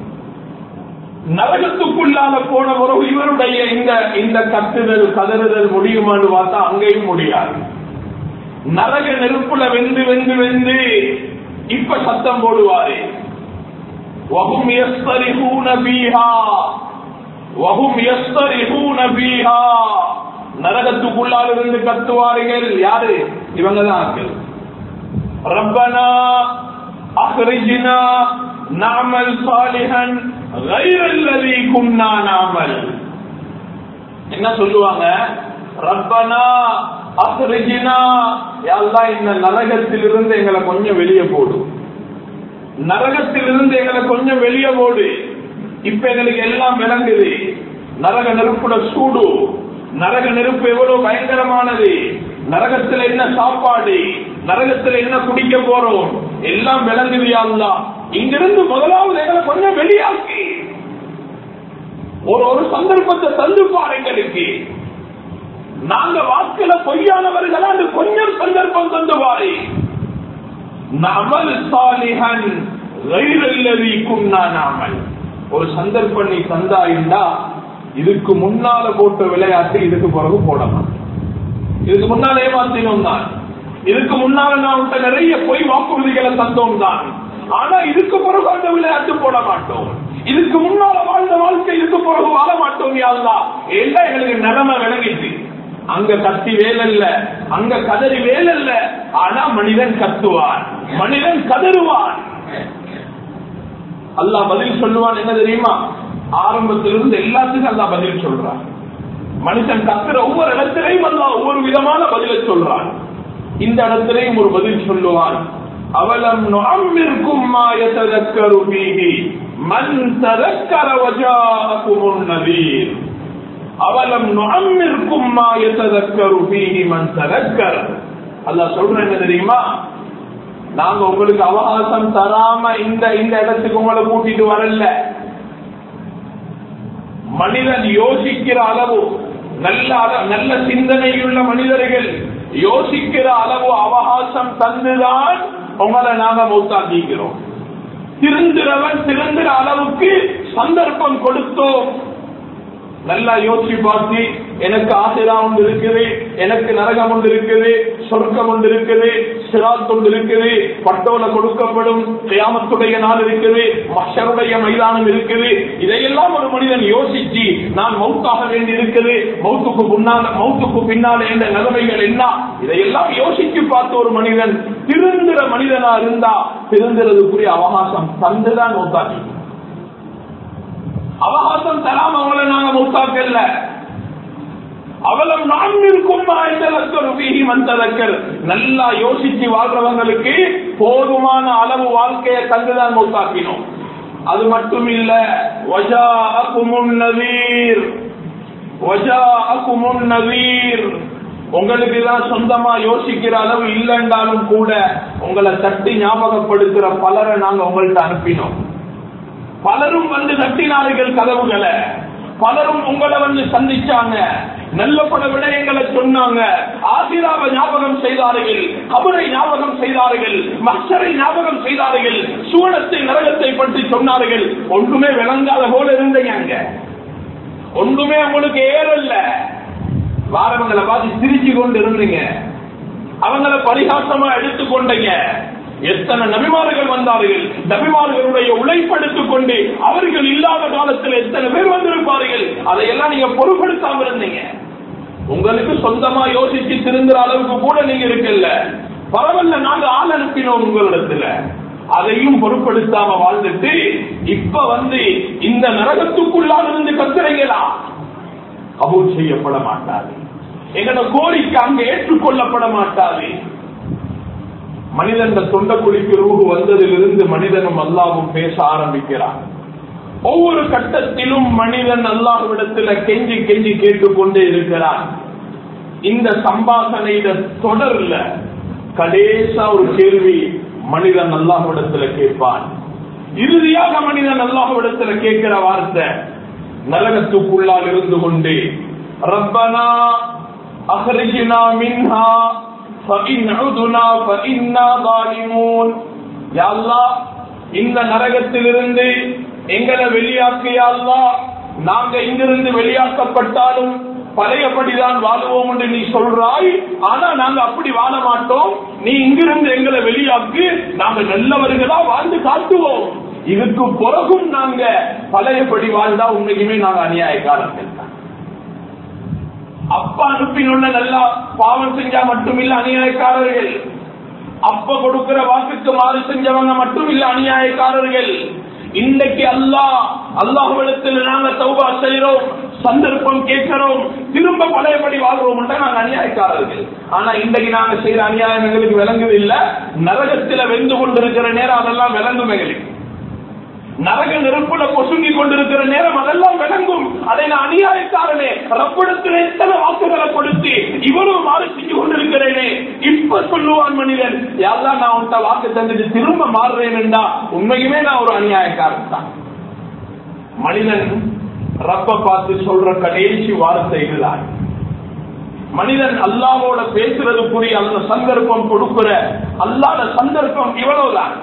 நரகத்துக்குள்ளால போன பிறகு இவருடைய இந்த இந்த கத்துதல் கதறுதல் முடியுமான்னு பார்த்தா அங்கேயும் முடியாது நரக நெருப்புல வெந்து வெந்து வெந்து இப்ப சத்தம் போடுவாரு வகும் எஸ்தரிஹூன பீஹா வகும் எஸ்தரிஹூன பீஹா நரகத்துக்குள்ளால் இருந்து கத்துவார்கள் யாரு இவங்க தான் ஆக்கள் ரப்பனா அஹ்ரிஜ்னா நாமல் சாலிஹன் غير الذي كنا نعمل என்ன சொல்லுவாங்க ரப்பனா அஹ்ரிஜ்னா யா அல்லாஹ் இந்த நரகத்திலிருந்து எங்களை கொஞ்சம் வெளியே போடு நரகத்திலிருந்து எங்களை கொஞ்சம் வெளியே போடு இப்ப எங்களுக்கு எல்லாம் விளங்குது நரக நெருப்புட சூடு நரக நெருப்பு எவ்வளவு பயங்கரமானது நரகத்துல என்ன சாப்பாடு நரகத்துல என்ன குடிக்க போறோம் எல்லாம் விளங்குதியா இங்கிருந்து முதலாவது எங்களை கொஞ்சம் வெளியாக்கி ஒரு ஒரு சந்தர்ப்பத்தை தந்து பாருங்களுக்கு நாங்க வாக்குல பொய்யானவர்கள் அது கொஞ்சம் சந்தர்ப்பம் தந்து பாரு நமல் சாலிஹன் நாமல் ஒரு சந்தர்ப்பம் நீ தந்தாயிருந்தா இதுக்கு முன்னால போட்ட விளையாட்டு இதுக்கு பிறகு போடலாம் இதுக்கு முன்னால ஏமாத்தினோம் தான் இதுக்கு முன்னால நான் உன்ட்ட நிறைய பொய் வாக்குறுதிகளை தந்தோம் தான் ஆனா இதுக்கு பிறகு அந்த விளையாட்டு போட மாட்டோம் இதுக்கு முன்னால வாழ்ந்த வாழ்க்கை இதுக்கு பிறகு வாழ மாட்டோம் யாருலா எல்லாம் எங்களுக்கு நிலைமை விளங்கிட்டு அங்க கத்தி வேலல்ல அங்க கதறி வேலல்ல ஆனா மனிதன் கத்துவான் மனிதன் கதறுவான் அல்லாஹ் பதில் சொல்லுவான் என்ன தெரியுமா ஆரம்பத்திலிருந்து எல்லாத்துக்கும் அல்லா பதில் சொல்றான் மனுஷன் கத்துற ஒவ்வொரு இடத்திலையும் அல்லா ஒவ்வொரு விதமான பதிலை சொல்றான் இந்த இடத்திலையும் ஒரு பதில் சொல்லுவான் அவலம் நுஅம்மிர்கும் மா யததக்கரு ஃபீஹி மன் ததக்கர வஜாஅகுமுன் நதீர் அவலம் நுஅம்மிர்கும் மா யததக்கரு ஃபீஹி மன் ததக்கர அல்லாஹ் சொல்றேன் என்ன தெரியுமா நாங்க உங்களுக்கு அவகாசம் தராம இந்த இந்த இடத்துக்கு உங்களை கூட்டிட்டு வரல மனிதன் யோசிக்கிற அளவு நல்ல நல்ல சிந்தனையுள்ள மனிதர்கள் யோசிக்கிற அளவு அவகாசம் தந்துதான் உங்களை நாங்க மௌத்தாக்கிக்கிறோம் திருந்துறவன் திருந்துற அளவுக்கு சந்தர்ப்பம் கொடுத்தோம் நல்லா யோசிச்சு பார்த்து எனக்கு ஆசிரா ஒன்று இருக்குது எனக்கு நரகம் ஒன்று இருக்குது சொர்க்கம் ஒன்று இருக்குது சிராத் ஒன்று இருக்குது பட்டோல கொடுக்கப்படும் கியாமத்துடைய நாள் இருக்குது மஷருடைய மைதானம் இருக்குது இதையெல்லாம் ஒரு மனிதன் யோசிச்சு நான் மௌத்தாக வேண்டி இருக்குது மௌத்துக்கு முன்னால் மௌத்துக்கு பின்னால் என்ற நிலைமைகள் என்ன இதையெல்லாம் யோசிச்சு பார்த்த ஒரு மனிதன் திருந்துற மனிதனா இருந்தா திருந்துறதுக்குரிய அவகாசம் தந்துதான் மௌத்தாக்கி அவகாசம் தராம அவங்கள நாங்க முத்தாக்கல்ல அவலம் நாம் இருக்கும் வந்ததக்கர் நல்லா யோசிச்சு வாழ்றவங்களுக்கு போதுமான அளவு வாழ்க்கையை தந்துதான் மௌத்தாக்கினோம் அது மட்டும் இல்ல வஜா அகுமுன் நவீர் வஜா அகுமுன் நவீர் உங்களுக்கு தான் சொந்தமா யோசிக்கிற அளவு இல்லைன்றாலும் கூட உங்களை தட்டி ஞாபகப்படுத்துற பலரை நாங்க உங்கள்ட்ட அனுப்பினோம் பலரும் வந்து தட்டினார்கள் கதவுகளை பலரும் உங்களை வந்து சந்திச்சாங்க நல்ல பல விடயங்களை சொன்னாங்க ஆசிராவை ஞாபகம் செய்தார்கள் கபரை ஞாபகம் செய்தார்கள் மக்சரை ஞாபகம் செய்தார்கள் சூழத்தை நரகத்தை பற்றி சொன்னார்கள் ஒன்றுமே விளங்காத போல இருந்தீங்க அங்க ஒன்றுமே உங்களுக்கு ஏறல்ல வாரவங்களை பார்த்து சிரிச்சு கொண்டு இருந்தீங்க அவங்கள பரிகாசமா எடுத்துக்கொண்டீங்க எத்தனை நபிமார்கள் வந்தார்கள் நபிமார்களுடைய உழைப்படுத்திக் கொண்டு அவர்கள் இல்லாத காலத்தில் எத்தனை பேர் வந்திருப்பார்கள் அதையெல்லாம் நீங்க பொருட்படுத்தாம இருந்தீங்க உங்களுக்கு சொந்தமா யோசிச்சு திருந்துற அளவுக்கு கூட நீங்க இருக்கல பரவாயில்ல நாங்க ஆள் அனுப்பினோம் உங்களிடத்துல அதையும் பொருட்படுத்தாம வாழ்ந்துட்டு இப்ப வந்து இந்த நரகத்துக்குள்ளால் இருந்து கத்துறீங்களா கபூல் செய்யப்பட மாட்டாது எங்களோட கோரிக்கை அங்க ஏற்றுக்கொள்ளப்பட மாட்டாது மனிதன் தொண்டக்குழிக்கு ரூபு வந்ததிலிருந்து மனிதனும் அல்லாவும் பேச ஆரம்பிக்கிறான் ஒவ்வொரு கட்டத்திலும் மனிதன் அல்லாஹ்விடத்துல கெஞ்சி கெஞ்சி கேட்டுக்கொண்டே இருக்கிறான் இந்த சம்பாசனையில தொடர்ல கடைசா ஒரு கேள்வி மனிதன் அல்லாஹ்விடத்துல கேட்பான் இறுதியாக மனிதன் அல்லாஹ்விடத்துல கேட்கிற வார்த்தை நரகத்துக்குள்ளால் இருந்து கொண்டு ரப்பனா அஹ்ரிஜ்னா மின்ஹா فإن عدنا فإنا ظالمون يا الله இந்த நரகத்திலிருந்து எங்களை வெளியாக்கியா அல்லாஹ் நாங்க இங்கிருந்து வெளியாக்கப்பட்டாலும் பழையபடிதான் வாழுவோம் என்று நீ சொல்றாய் ஆனா நாங்க அப்படி வாழ மாட்டோம் நீ இங்கிருந்து எங்களை வெளியாக்கு நாங்க நல்லவர்களா வாழ்ந்து காட்டுவோம் இதுக்கு பிறகும் நாங்க பழையபடி வாழ்ந்தா உண்மைக்குமே நாங்க அநியாயக்காரர்கள் தான் அப்பா அனுப்பினுள்ள நல்லா பாவம் செஞ்சா மட்டுமில்ல அநியாயக்காரர்கள் அப்ப கொடுக்கிற வாக்குக்கு மாறு செஞ்சவங்க மட்டுமில்ல அநியாயக்காரர்கள் இன்றைக்கு அல்லாஹ் அல்லாஹ்விடத்தில் நாங்க தௌபா செய்யறோம் சந்தர்ப்பம் கேட்கிறோம் திரும்ப பழையபடி வாழ்றோம் நாங்க அநியாயக்காரர்கள் ஆனா இன்றைக்கு நாங்க செய்யற அநியாயம் எங்களுக்கு விளங்குது இல்ல நரகத்துல வெந்து கொண்டிருக்கிற நேரம் அதெல்லாம் விளங்கும் எங்களுக்கு நரக நெருப்புல பொசுங்கி கொண்டிருக்கிற நேரம் அதெல்லாம் விளங்கும் அதை நான் அநியாயக்காரனே ரப்பிடத்தில் எத்தனை வாக்குகளை கொடுத்து இவரும் மாறி செஞ்சு கொண்டிருக்கிறேனே இப்ப சொல்லுவான் மனிதன் யாரெல்லாம் நான் உன்ட்ட வாக்கு தந்துட்டு திரும்ப மாறுறேன் என்றா உண்மையுமே நான் ஒரு அநியாயக்காரன் தான் மனிதன் ரப்ப பார்த்து சொல்ற கடைசி வார்த்தை இதுதான் மனிதன் அல்லாவோட பேசுறதுக்குரிய அந்த சந்தர்ப்பம் கொடுக்கிற அல்லாத சந்தர்ப்பம் இவ்வளவுதான்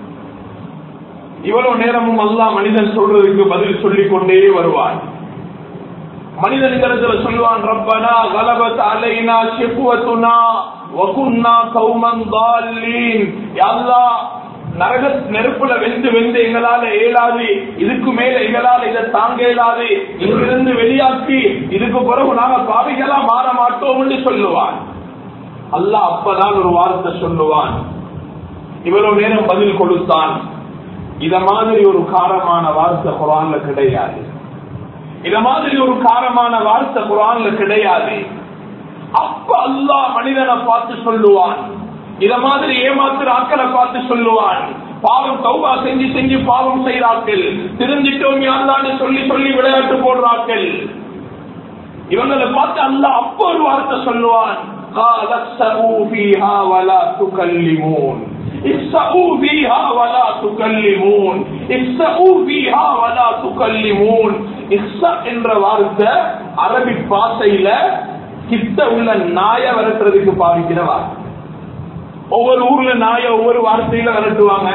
இவ்வளவு நேரமும் அல்லா மனிதன் சொல்றதுக்கு பதில் சொல்லிக் கொண்டே வருவான் மனிதன்கிறதுல சொல்லுவான் ரப்பனா கலபத் அலைனா ஷிஃபுவத்துனா வகுன்னா கௌமன் தால்லீன் அல்லாஹ் நரக நெருப்புல வெந்து வெந்து எங்களால இயலாது இதுக்கு மேல எங்களால இதை தாங்க இயலாது இங்கிருந்து வெளியாக்கி இதுக்கு பிறகு நாங்க பாவிகளா மாற மாட்டோம் என்று சொல்லுவான் அல்லாஹ் அப்பதான் ஒரு வார்த்தை சொல்லுவான் இவ்வளவு நேரம் பதில் கொடுத்தான் இத மாதிரி ஒரு காரமான வார்த்தை குரான்ல கிடையாது இத மாதிரி ஒரு காரமான வார்த்தை குரான்ல கிடையாது அப்ப அல்லாஹ் மனிதனை பார்த்து சொல்லுவான் இத மாதிரி ஏமாத்துற ஆக்களை பார்த்து சொல்லுவான் பாவம் தௌபா செஞ்சு செஞ்சு பாவம் செய்கிறார்கள் திருந்திட்டோம் யாருதான்னு சொல்லி சொல்லி விளையாட்டு போடுறார்கள் இவங்களை பார்த்து அல்லாஹ் அப்ப ஒரு வார்த்தை சொல்லுவான் قال اخسئوا فيها ولا تكلمون اخسئوا فيها ولا تكلمون اخسئوا فيها ولا تكلمون இக்ஸா என்ற வார்த்தை அரபி பாசையில கிட்ட உள்ள நாய விரட்டுறதுக்கு பாவிக்கிற வார்த்தை ஒவ்வொரு ஊர்ல நாய ஒவ்வொரு வார்த்தையில விரட்டுவாங்க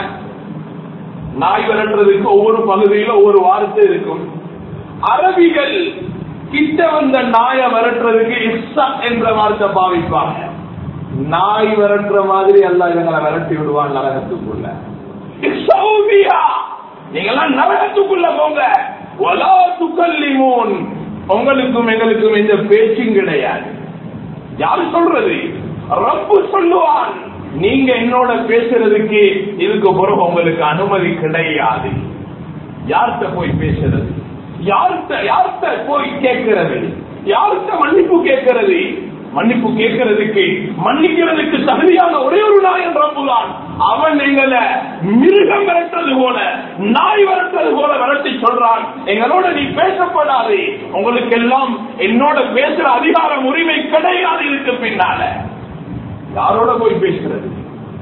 நாய் விரட்டுறதுக்கு ஒவ்வொரு பகுதியில ஒவ்வொரு வார்த்தை இருக்கும் அரபிகள் கிட்ட வந்த நாய விரட்டுறதுக்கு இக்ஸா என்ற வார்த்தை பாவிப்பாங்க நாய் விரட்டுற மாதிரி எல்லாம் இவங்களை விரட்டி விடுவான் நரகத்துக்குள்ள இக்ஸௌபியா நீங்கெல்லாம் நரகத்துக்குள்ள போங்க ஒலா துக்கல்லிமோன் உங்களுக்கும் எங்களுக்கும் எந்த பேச்சும் கிடையாது யாரு சொல்றது ரப்பு சொல்லுவான் நீங்க என்னோட பேசுறதுக்கு இதுக்கு பிறகு உங்களுக்கு அனுமதி கிடையாது யார்கிட்ட போய் பேசுறது யார்கிட்ட யார்கிட்ட போய் கேட்கிறது யாருக்கு மன்னிப்பு கேட்கிறது மன்னிப்பு கேட்கறதுக்கு மன்னிக்கிறதுக்கு தகுதியான ஒரே ஒரு நாயன் ரப்புதான் அவன் எங்களை மிருகம் விரட்டுறது போல நாய் விரட்டுறது போல விரட்டி சொல்றான் எங்களோட நீ பேசப்படாது உங்களுக்கு எல்லாம் என்னோட பேசுற அதிகாரம் உரிமை கிடையாது இருக்கு பின்னால யாரோட போய் பேசுறது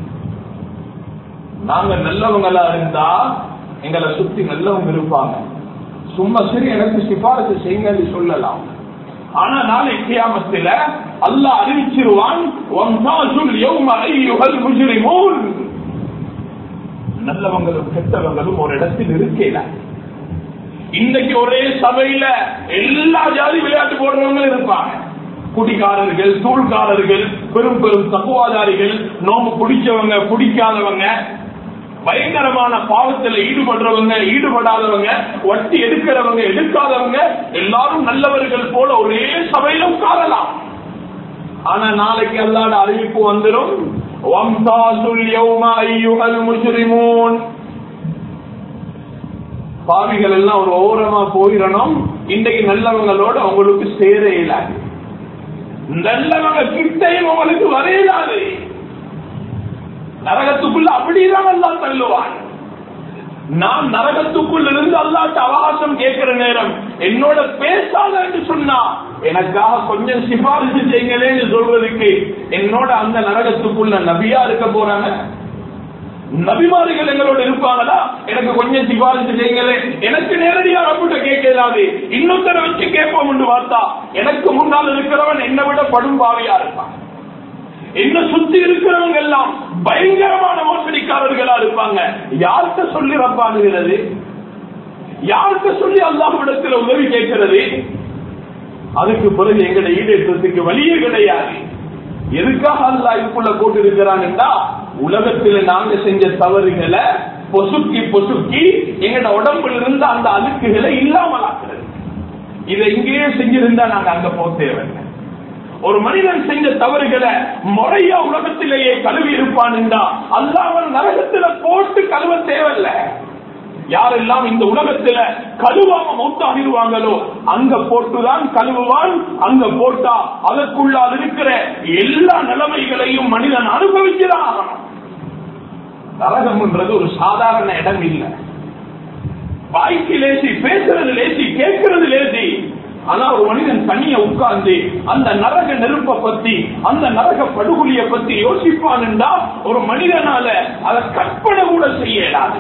நாங்க நல்லவங்களா இருந்தா எங்களை சுத்தி நல்லவங்க இருப்பாங்க சும்மா சரி எனக்கு சிபாரிசு செய்யுங்கன்னு சொல்லலாம் ஆனா நாளை கியாமத்தில் அல்லாஹ் அறிவிச்சிருவான் வம்சாசுல் யௌம அய்யுஹல் முஜ்ரிமூன் நல்லவங்களும் கெட்டவங்களும் ஒரு இடத்தில் இருக்கல இன்னைக்கு ஒரே சபையில எல்லா ஜாதி விளையாட்டு போடுறவங்களும் இருப்பாங்க குடிகாரர்கள் தூள்காரர்கள் பெரும் பெரும் தகுவாதாரிகள் நோம்பு குடிச்சவங்க குடிக்காதவங்க பயங்கரமான பாவத்தில் ஈடுபடுறவங்க ஈடுபடாதவங்க வட்டி எடுக்கிறவங்க எடுக்காதவங்க எல்லாரும் நல்லவர்கள் போல ஒரே சபையில உட்காரலாம் ஆனா நாளைக்கு அல்லாட அறிவிப்பு வந்துடும் வம்சாசுல் யௌம அய்யுஹல் முஜ்ரிமூன் பாவிகள் எல்லாம் ஒரு ஓரமா போயிடணும் இன்றைக்கு நல்லவங்களோட அவங்களுக்கு சேர இயலாது நல்லவங்க கிட்டையும் உங்களுக்கு வரையலாது நரகத்துக்குள்ள அப்படிதான் எல்லாம் தள்ளுவான் நான் நரகத்துக்குள் இருந்து அல்லாட்ட அவகாசம் கேட்கிற நேரம் என்னோட பேசாத என்று சொன்னா எனக்காக கொஞ்சம் சிபாரிசு செய்யுங்களேன்னு சொல்றதுக்கு என்னோட அந்த நரகத்துக்குள்ள நபியா இருக்க போறாங்க நபிமார்கள் எங்களோட இருப்பாங்களா எனக்கு கொஞ்சம் சிபாரிசு செய்யுங்களே எனக்கு நேரடியா ரப்பிட்ட கேட்கலாது இன்னொருத்தரை வச்சு கேட்போம் என்று பார்த்தா எனக்கு முன்னால் இருக்கிறவன் என்னை விட படும் பாவியா இருப்பான் என்ன சுத்தி இருக்கிறவங்க எல்லாம் பயங்கரமான மோசடிக்காரர்களா இருப்பாங்க யார்கிட்ட சொல்லி ரப்பானுகிறது யார்கிட்ட சொல்லி அல்லாஹ்விடத்தில் உதவி கேட்கிறது அதுக்கு பிறகு எங்களை ஈடேற்றத்துக்கு வழியே கிடையாது எதுக்காக அல்லா இதுக்குள்ள போட்டு இருக்கிறான்டா உலகத்துல நாங்க செஞ்ச தவறுகளை பொசுக்கி பொசுக்கி எங்கட உடம்புல இருந்து அந்த அழுக்குகளை இல்லாமலாக்குறது இதை இங்கேயே செஞ்சிருந்தா நாங்க அங்க போக தேவையில்லை ஒரு மனிதன் செஞ்ச தவறுகளை முறையா உலகத்திலேயே கழுவி இருப்பான் என்றா அல்லாமல் நரகத்துல போட்டு கழுவ தேவையில்லை யாரெல்லாம் இந்த உலகத்துல கழுவாம மௌத்தாகிடுவாங்களோ அங்க போட்டுதான் கழுவுவான் அங்க போட்டா அதற்குள்ள இருக்கிற எல்லா நிலைமைகளையும் மனிதன் அனுபவிச்சுதான் ஆகணும் நரகம்ன்றது ஒரு சாதாரண இடம் இல்லை வாய்க்கு லேசி பேசுறது லேசி கேட்கறது லேசி ஆனா ஒரு மனிதன் தனிய உட்கார்ந்து அந்த நரக நெருப்பை பத்தி அந்த நரக படுகொலிய பத்தி யோசிப்பான் என்றா ஒரு மனிதனால அதை கற்பனை கூட செய்ய இயலாது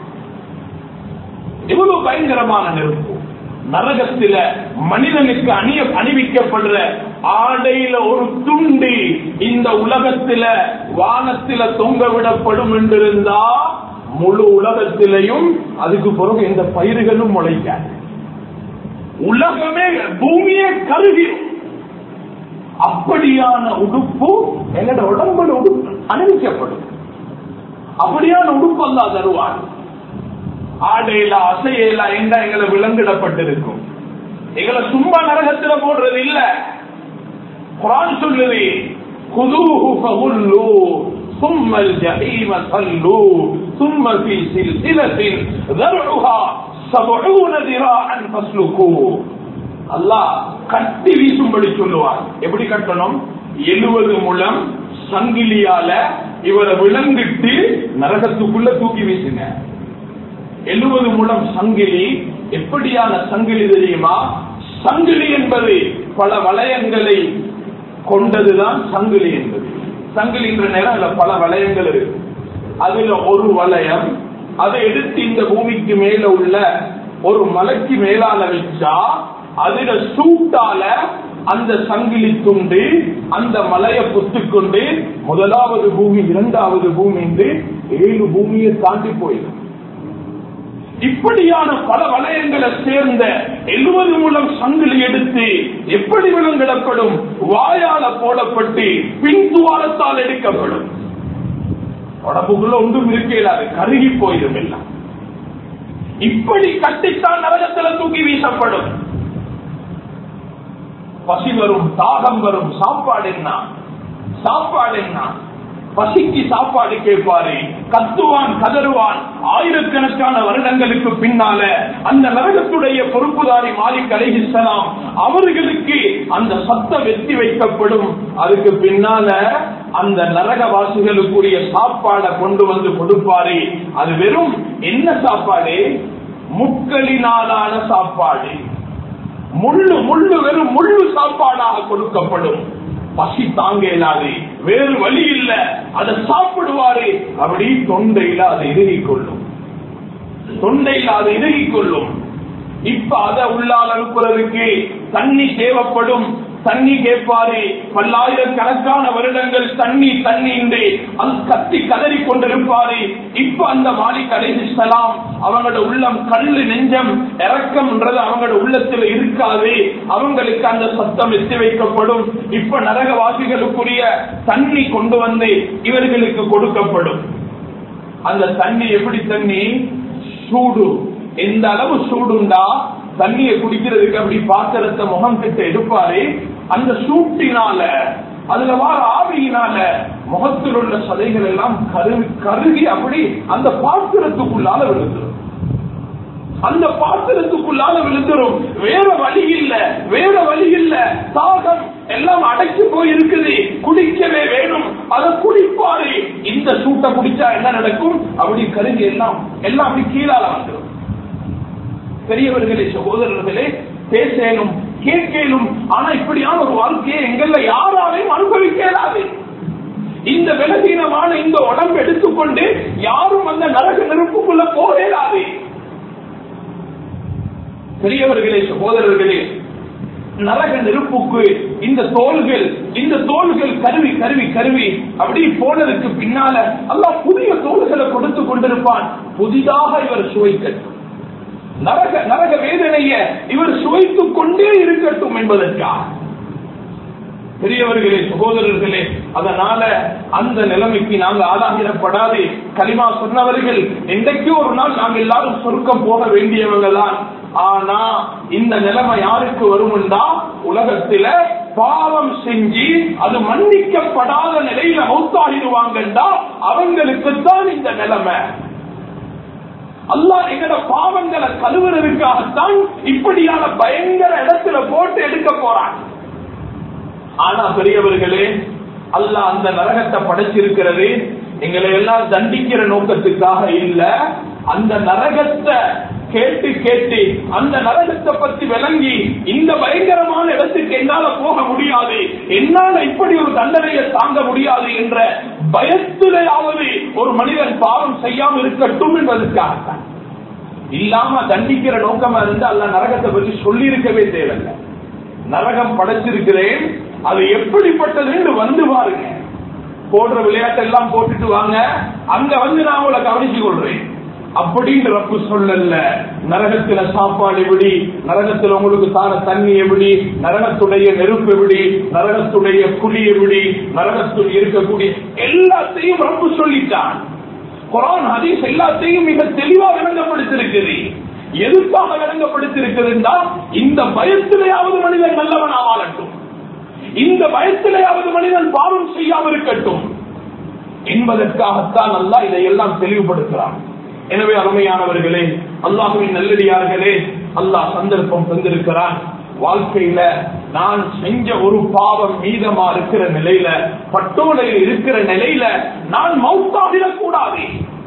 எவ்வளவு பயங்கரமான நெருப்பு நரகத்தில மனிதனுக்கு அணிய அணிவிக்கப்படுற ஆடையில ஒரு துண்டு இந்த உலகத்தில வானத்தில தொங்க விடப்படும் என்றிருந்தா முழு உலகத்திலையும் அதுக்கு பிறகு எந்த பயிர்களும் முளைக்காது உலகமே பூமியே கருகிடும் அப்படியான உடுப்பு எங்கட உடம்போட உடுப்பு அணிவிக்கப்படும் அப்படியான உடுப்பு அல்லா தருவான் ஆடையில அசையில என்ன எங்களை விலங்கிடப்பட்டிருக்கும் எங்களை சும்மா நரகத்துல போடுறது இல்ல குரான் சொல்லுது குதூஹு ஃபகுல்லு ثم الجحيم صلوا ثم في سلسلة ذرعها سبعون ذراعا فاسلكوه அல்லாஹ் கட்டி வீசும்படி சொல்லுவார் எப்படி கட்டணும் எழுபது முழம் சங்கிலியால இவரை விலங்கிட்டு நரகத்துக்குள்ள தூக்கி வீசுங்க எழுபது முழம் சங்கிலி எப்படியான சங்கிலி தெரியுமா சங்கிலி என்பது பல வளையங்களை கொண்டதுதான் சங்கிலி என்பது சங்கிலி என்ற நேரம் அதுல பல வளையங்கள் இருக்கு அதுல ஒரு வளையம் அதை எடுத்து இந்த பூமிக்கு மேல உள்ள ஒரு மலைக்கு மேலால வச்சா அதுல சூட்டால அந்த சங்கிலி துண்டு அந்த மலையை புத்துக்கொண்டு முதலாவது பூமி இரண்டாவது பூமி என்று ஏழு பூமியை தாண்டி போயிடும் இப்படியான பல வளையங்களை சேர்ந்த எழுபது மூலம் சங்கிலி எடுத்து எப்படி விலங்கிடப்படும் வாயால போடப்பட்டு பின் துவாரத்தால் எடுக்கப்படும் உடம்புக்குள்ள ஒன்றும் இருக்கையிலாது கருகி போயிடும் எல்லாம் இப்படி கட்டித்தான் நரகத்துல தூக்கி வீசப்படும் பசி வரும் தாகம் வரும் சாப்பாடு என்ன சாப்பாடு என்ன பசிக்கு சாப்பாடு கேட்பாரு கத்துவான் கதறுவான் ஆயிரக்கணக்கான வருடங்களுக்கு பின்னால அந்த நரகத்துடைய பொறுப்புதாரி மாலிக் அலைஹிஸ்ஸலாம் அவர்களுக்கு அந்த சத்தம் வெற்றி வைக்கப்படும் அதுக்கு பின்னால அந்த நரகவாசிகளுக்குரிய சாப்பாடை கொண்டு வந்து கொடுப்பாரு அது வெறும் என்ன சாப்பாடு முட்களினாலான சாப்பாடு முள்ளு முள்ளு வெறும் முள்ளு சாப்பாடாக கொடுக்கப்படும் பசி தாங்க இயலாது வேறு வழி இல்ல அதை சாப்பிடுவாரு அப்படி தொண்டையில அதை இறுகிக் கொள்ளும் தொண்டையில அதை இறுகிக் கொள்ளும் இப்ப அதை உள்ளால் அனுப்புறதுக்கு தண்ணி தேவைப்படும் தண்ணி கேட்பாரு பல்லாயிரக்கணக்கான வருடங்கள் தண்ணி தண்ணி என்று அது கத்தி கதறி கொண்டிருப்பாரு இப்ப அந்த மாலிக் அலைஹிஸ்ஸலாம் அவங்களோட உள்ளம் கல்லு நெஞ்சம் இறக்கம்ன்றது அவங்களோட உள்ளத்துல இருக்காது அவங்களுக்கு அந்த சத்தம் எத்தி வைக்கப்படும் இப்ப நரகவாசிகளுக்குரிய தண்ணி கொண்டு வந்து இவர்களுக்கு கொடுக்கப்படும் அந்த தண்ணி எப்படி தண்ணி சூடு எந்த அளவு சூடுண்டா தண்ணியை குடிக்கிறதுக்கு அப்படி பாத்திரத்தை முகம் கிட்ட எடுப்பாரு அந்த சூட்டினால அதுல வார ஆவியினால முகத்தில் உள்ள சதைகள் எல்லாம் கருவி கருகி அப்படி அந்த பாத்திரத்துக்குள்ளால விழுந்துரும் அந்த பாத்திரத்துக்குள்ளால விழுந்துரும் வேற வழி இல்ல வேற வழி இல்ல தாகம் எல்லாம் அடைச்சு போய் இருக்குது குடிக்கவே வேணும் அதை குடிப்பாரு இந்த சூட்டை குடிச்சா என்ன நடக்கும் அப்படி கருகி எல்லாம் எல்லாம் அப்படி கீழால வந்துடும் பெரியவர்களே சகோதரர்களே பேசணும் கேட்கணும் ஆனா இப்படியான ஒரு வாழ்க்கையை எங்கள்ல யாராலையும் அனுபவிக்க இயலாது இந்த விலகீனமான இந்த உடம்பு எடுத்துக்கொண்டு யாரும் அந்த நரக நெருப்புக்குள்ள போக இயலாது பெரியவர்களே சகோதரர்களே நரக நெருப்புக்கு இந்த தோள்கள் இந்த தோள்கள் கருவி கருவி கருவி அப்படி போனதுக்கு பின்னால அல்லாஹ் புதிய தோள்களை கொடுத்து கொண்டிருப்பான் புதிதாக இவர் சுவைக்கட்டும் நரக நரக வேதனைய இவர் சுவைத்துக் கொண்டே இருக்கட்டும் என்பதற்காக பெரியவர்களே சகோதரர்களே அதனால அந்த நிலைமைக்கு நாங்கள் ஆளாகிடப்படாது கலிமா சொன்னவர்கள் என்றைக்கோ ஒரு நாள் நாங்கள் எல்லாரும் சொர்க்கம் போக வேண்டியவங்க தான் ஆனா இந்த நிலைமை யாருக்கு வரும்டா உலகத்தில பாவம் செஞ்சு அது மன்னிக்கப்படாத நிலையில மௌத்தாகிடுவாங்கண்டா அவங்களுக்குத்தான் இந்த நிலைமை அல்லாஹ் எங்கட பாவங்களை கழுவுறதுக்காகத்தான் இப்படியான பயங்கர இடத்துல போட்டு எடுக்க போறான் ஆனா பெரியவர்களே அல்லாஹ் அந்த நரகத்தை படைச்சிருக்கிறது எங்களை எல்லாம் தண்டிக்கிற நோக்கத்துக்காக இல்ல அந்த நரகத்தை கேட்டு கேட்டு அந்த நரகத்தை பத்தி விளங்கி இந்த பயங்கரமான இடத்துக்கு என்னால போக முடியாது என்னால இப்படி ஒரு தண்டனையை தாங்க முடியாது என்ற பயத்திலேயாவது ஒரு மனிதன் பாவம் செய்யாம இருக்கட்டும் என்பதற்காகத்தான் இல்லாம தண்டிக்கிற நோக்கமா இருந்து அல்ல நரகத்தை பற்றி சொல்லி இருக்கவே தேவையில்லை நரகம் படைச்சிருக்கிறேன் அது எப்படிப்பட்டது என்று வந்து பாருங்க போடுற விளையாட்டெல்லாம் போட்டுட்டு வாங்க அங்க வந்து நான் உங்களை கவனிச்சு கொள்றேன் அப்படின்னு ரப்பு சொல்லல நரகத்துல சாப்பாடு எப்படி நரகத்துல உங்களுக்கு தான தண்ணி எப்படி நரகத்துடைய நெருப்பு எப்படி நரகத்துடைய குழி எப்படி நரகத்தில் இருக்கக்கூடிய எல்லாத்தையும் ரப்பு சொல்லிட்டான் குரான் ஹதீஸ் எல்லாத்தையும் மிக தெளிவா விளங்கப்படுத்திருக்குது எதுக்காக விளங்கப்படுத்திருக்குதுன்னா இந்த பயத்திலேயாவது மனிதன் நல்லவன் ஆவாலட்டும் இந்த பயத்திலேயாவது மனிதன் பாவம் செய்யாமல் இருக்கட்டும் என்பதற்காகத்தான் அல்லா இதையெல்லாம் தெளிவுபடுத்துகிறான் எனவே அருமையானவர்களே அல்லாஹுவின் நல்லடியார்களே அல்லாஹ் சந்தர்ப்பம் தந்திருக்கிறான் வாழ்க்கையில நான் செஞ்ச ஒரு பாவம் மீதமா இருக்கிற நிலையில பட்டோலையில் இருக்கிற நிலையில நான் மௌத்தாகிடக் கூடாது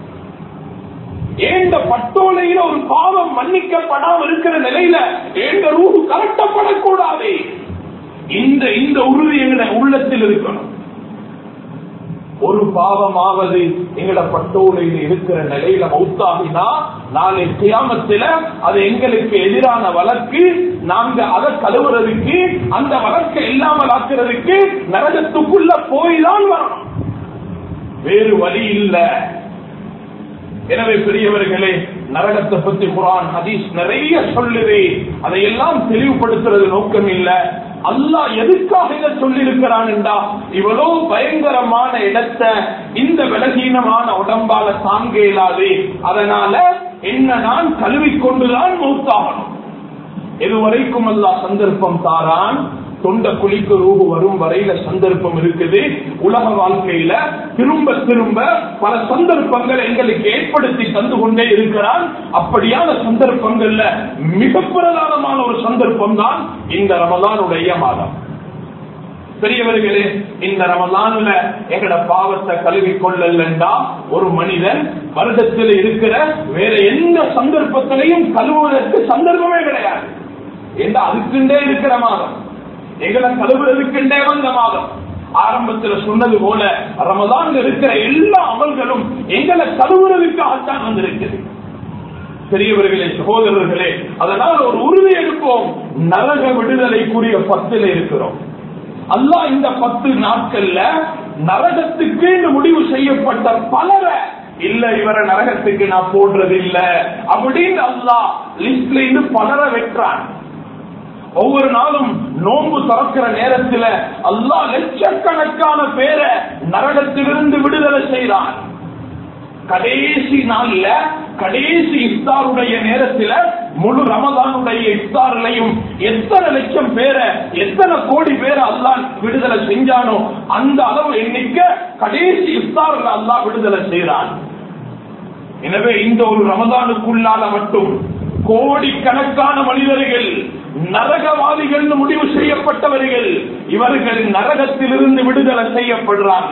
ஏந்த பட்டோலையில ஒரு பாவம் மன்னிக்கப்படாமல் இருக்கிற நிலையில ஏந்த ரூஹு கலட்டப்படக்கூடாது இந்த இந்த உறுதி எங்களை உள்ளத்தில் இருக்கணும் ஒரு பாவமாவது எங்கட பட்டோலையில் இருக்கிற நிலையில மௌத்தாகினா நாளை கியாமத்தில அது எங்களுக்கு எதிரான வழக்கு நாங்க அதை கழுவுறதுக்கு அந்த வழக்கை இல்லாமல் ஆக்குறதுக்கு நரகத்துக்குள்ள போய் தான் வரணும் வேறு வழி இல்லை எனவே பெரியவர்களே நரகத்தை பத்தி குரான் ஹதீஸ் நிறைய சொல்லுது அதையெல்லாம் தெளிவுபடுத்துறது நோக்கம் இல்ல அல்லாஹ் எதுக்காக இதை சொல்லியிருக்கிறான் என்றா இவ்வளவு பயங்கரமான இடத்தை இந்த விலகீனமான உடம்பால தாங்க இயலாது அதனால என்ன நான் கழுவிக்கொண்டுதான் மூத்தாகணும் எதுவரைக்கும் அல்லாஹ் சந்தர்ப்பம் தாரான் தொண்ட குழிக்கு ரூபு வரும் வரையில சந்தர்ப்பம் இருக்குது உலக வாழ்க்கையில திரும்ப திரும்ப பல சந்தர்ப்பங்கள் எங்களுக்கு ஏற்படுத்தி தந்து கொண்டே இருக்கிறான் அப்படியான சந்தர்ப்பங்கள்ல மிக பிரதானமான ஒரு சந்தர்ப்பம் தான் இந்த ரமலானுடைய மாதம் பெரியவர்களே இந்த ரமலான்ல எங்கட பாவத்தை கழுவி கொள்ளலண்டா ஒரு மனிதன் வருடத்தில் இருக்கிற வேற எந்த சந்தர்ப்பத்திலையும் கழுவுவதற்கு சந்தர்ப்பமே கிடையாது ஏண்டா அதுக்குண்டே இருக்கிற மாதம் எங்களை கழுவுறதுக்குண்டே வந்த மாதம் ஆரம்பத்தில் சொன்னது போல ரமதான் இருக்கிற எல்லா அமல்களும் எங்களை கழுவுறதுக்காகத்தான் வந்திருக்குது பெரியவர்களே சகோதரர்களே அதனால் ஒரு உறுதி எடுப்போம் நரக விடுதலைக்குரிய பத்தில் இருக்கிறோம் அல்லாஹ் இந்த பத்து நாட்கள்ல நரகத்துக்கு முடிவு செய்யப்பட்ட பலரை இல்ல இவரை நரகத்துக்கு நான் போடுறது இல்ல அப்படின்னு அல்லாஹ் லிஸ்ட்ல இருந்து பலரை வெற்றான் ஒவ்வொரு நாளும் நோன்பு திறக்கிற நேரத்தில் அல்லாஹ் லட்சக்கணக்கான பேரை நரகத்திலிருந்து விடுதலை செய்கிறான் கடைசி நாள்ல கடைசி இஃப்தாருடைய நேரத்தில் முழு ரமதானுடைய இஃப்தாரிலையும் எத்தனை லட்சம் பேரை எத்தனை கோடி பேரை அல்லாஹ் விடுதலை செஞ்சானோ அந்த அளவு எண்ணிக்க கடைசி இஃப்தாரில் அல்லாஹ் விடுதலை செய்கிறான் எனவே இந்த ஒரு ரமதானுக்குள்ளால மட்டும் கோடிக்கணக்கான மனிதர்கள் நரகவாதிகள் முடிவு செய்யப்பட்டவர்கள் இவர்கள் நரகத்திலிருந்து விடுதலை செய்யப்படுறாங்க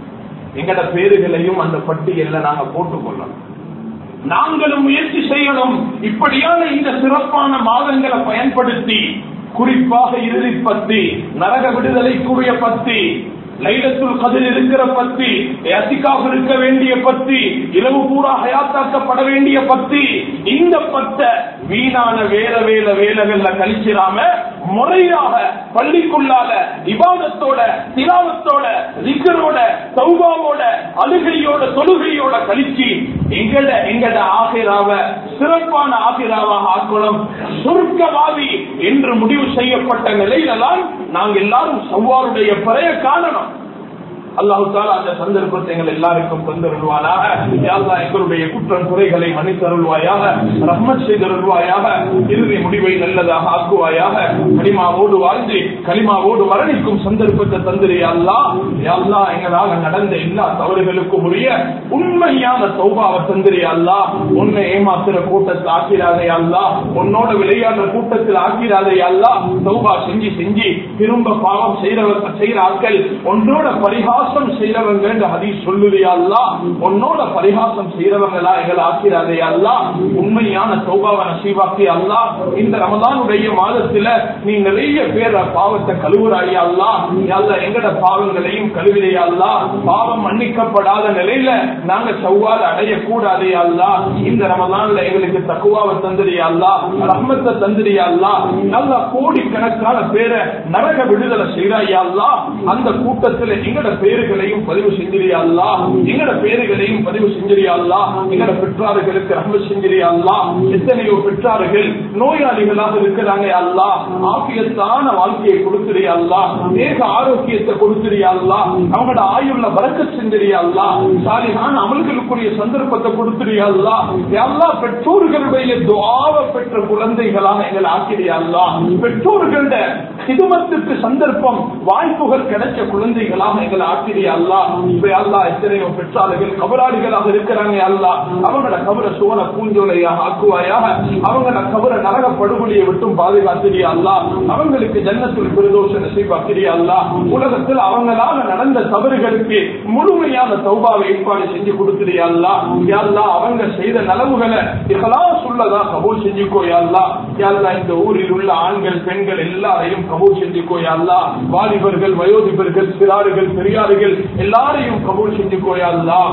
எங்கட பேருகளையும் அந்த பட்டியல்ல நாங்க போட்டுக்கொள்ளணும் நாங்களும் முயற்சி செய்யணும் இப்படியான இந்த சிறப்பான மாதங்களை பயன்படுத்தி குறிப்பாக இறுதி பத்தி நரக விடுதலைக்குரிய பத்தி லைலத்துல் கதில் இருக்கிற பத்தி எத்திக்காக இருக்க வேண்டிய பத்தி இரவு பூரா ஹயாத்தாக்கப்பட வேண்டிய பத்தி இந்த பத்த வீணான வேற வேல வேலைகள்ல கழிச்சிடாம முறையாக பள்ளிக்குள்ளால இபாதத்தோட திலாவத்தோட ரிக்கரோட சௌபாவோட அழுகையோட தொழுகையோட கழிச்சு எங்கட எங்கட ஆகிராவ சிறப்பான ஆகிராவாக ஆக்கணும் சுருக்கவாதி என்று முடிவு செய்யப்பட்ட நிலையில தான் நாங்க எல்லாரும் சவ்வாருடைய பறைய காணணும் அல்லாஹு தாலா அந்த சந்தர்ப்பத்தை எங்கள் எல்லாருக்கும் தந்தருள்வானாக யாழ்லா எங்களுடைய குற்றம் குறைகளை மன்னித்தருள்வாயாக ரஹ்மத் செய்தருள்வாயாக இறுதி முடிவை நல்லதாக ஆக்குவாயாக கலிமாவோடு வாழ்ந்து கலிமாவோடு மரணிக்கும் சந்தர்ப்பத்தை தந்திரியா அல்லா யாழ்லா எங்களால் நடந்த எல்லா தவறுகளுக்கும் உரிய உண்மையான சௌபாவை தந்திரியா அல்லா உன்னை ஏமாத்துற கூட்டத்தில் ஆக்கிறாதே அல்லா உன்னோட விளையாடுற கூட்டத்தில் ஆக்கிறாதே அல்லா சௌபா செஞ்சு செஞ்சு திரும்ப பாவம் செய்யறவர் செய்யற ஆட்கள் ஒன்றோட பரிகாரம் பரிகாசம் செய்யறவங்க என்று ஹதீஸ் சொல்லுதையா அல்லா உன்னோட பரிகாசம் செய்யறவங்களா எங்களை ஆக்கிறாதே அல்லா உண்மையான சௌபாவ நசீவாக்கி அல்லா இந்த ரமதானுடைய மாதத்துல நீ நிறைய பேர பாவத்தை கழுவுறாயா அல்லா அல்ல எங்கட பாவங்களையும் கழுவிதையா அல்லா பாவம் மன்னிக்கப்படாத நிலையில நாங்க செவ்வாறு அடைய கூடாதே அல்லா இந்த ரமதான்ல எங்களுக்கு தக்குவாவை தந்திரியா அல்லா ரஹ்மத்தை தந்திரியா அல்லா நல்ல கோடிக்கணக்கான பேரை நரக விடுதலை செய்யறாயா அல்லா அந்த கூட்டத்தில் எங்கட பேருகளையும் பதிவு செஞ்சிரியா அல்லா எங்கட பேருகளையும் பதிவு செஞ்சிரியா அல்லா எங்கட பெற்றார்களுக்கு ரஹ்ம செஞ்சிரியா அல்லா எத்தனையோ பெற்றார்கள் நோயாளிகளாக இருக்கிறாங்க அல்லா ஆபியத்தான வாழ்க்கையை கொடுத்துறியா அல்லா தேக ஆரோக்கியத்தை கொடுத்துறியா அல்லா அவங்களோட ஆயுள்ல வரக்க செஞ்சிரியா அல்லா சாலிகான அமல்களுக்குரிய சந்தர்ப்பத்தை கொடுத்துறியா அல்லா எல்லா பெற்றோர்களுடைய துவாவ பெற்ற குழந்தைகளாக எங்களை ஆக்கிறியா அல்லா பெற்றோர்களோட சிதுமத்துக்கு சந்தர்ப்பம் வாய்ப்புகள் கிடைச்ச குழந்தைகளாக எங்களை ஆக்கிறியா அல்லா இப்ப அல்லா எத்தனையோ பெற்றாளர்கள் கபராளிகளாக இருக்கிறாங்க அல்லா அவங்களோட கபர சுவன பூஞ்சோலையாக ஆக்குவாயாக அவங்களோட கபர நரக படுகொலியை விட்டும் பாதுகாத்திரியா அல்லா அவங்களுக்கு ஜன்னத்தில் பிரதோஷ நசீபாக்கிறியா அல்லா உலகத்தில் அவங்களால நடந்த தவறுகளுக்கு முழுமையான சௌபாவை ஏற்பாடு செஞ்சு கொடுத்துறியா அல்லா யாழ்லா அவங்க செய்த நலவுகளை இதெல்லாம் சொல்லதா கபூல் செஞ்சுக்கோ யாழ்லா யாழ்லா இந்த ஊரில் உள்ள ஆண்கள் பெண்கள் எல்லாரையும் கபூல் செஞ்சுக்கோ யாழ்லா வாலிபர்கள் வயோதிபர்கள் சிறார்கள் பெரியார்கள் எல்லாரையும் கபூல் செஞ்சுக்கோ யாழ்லா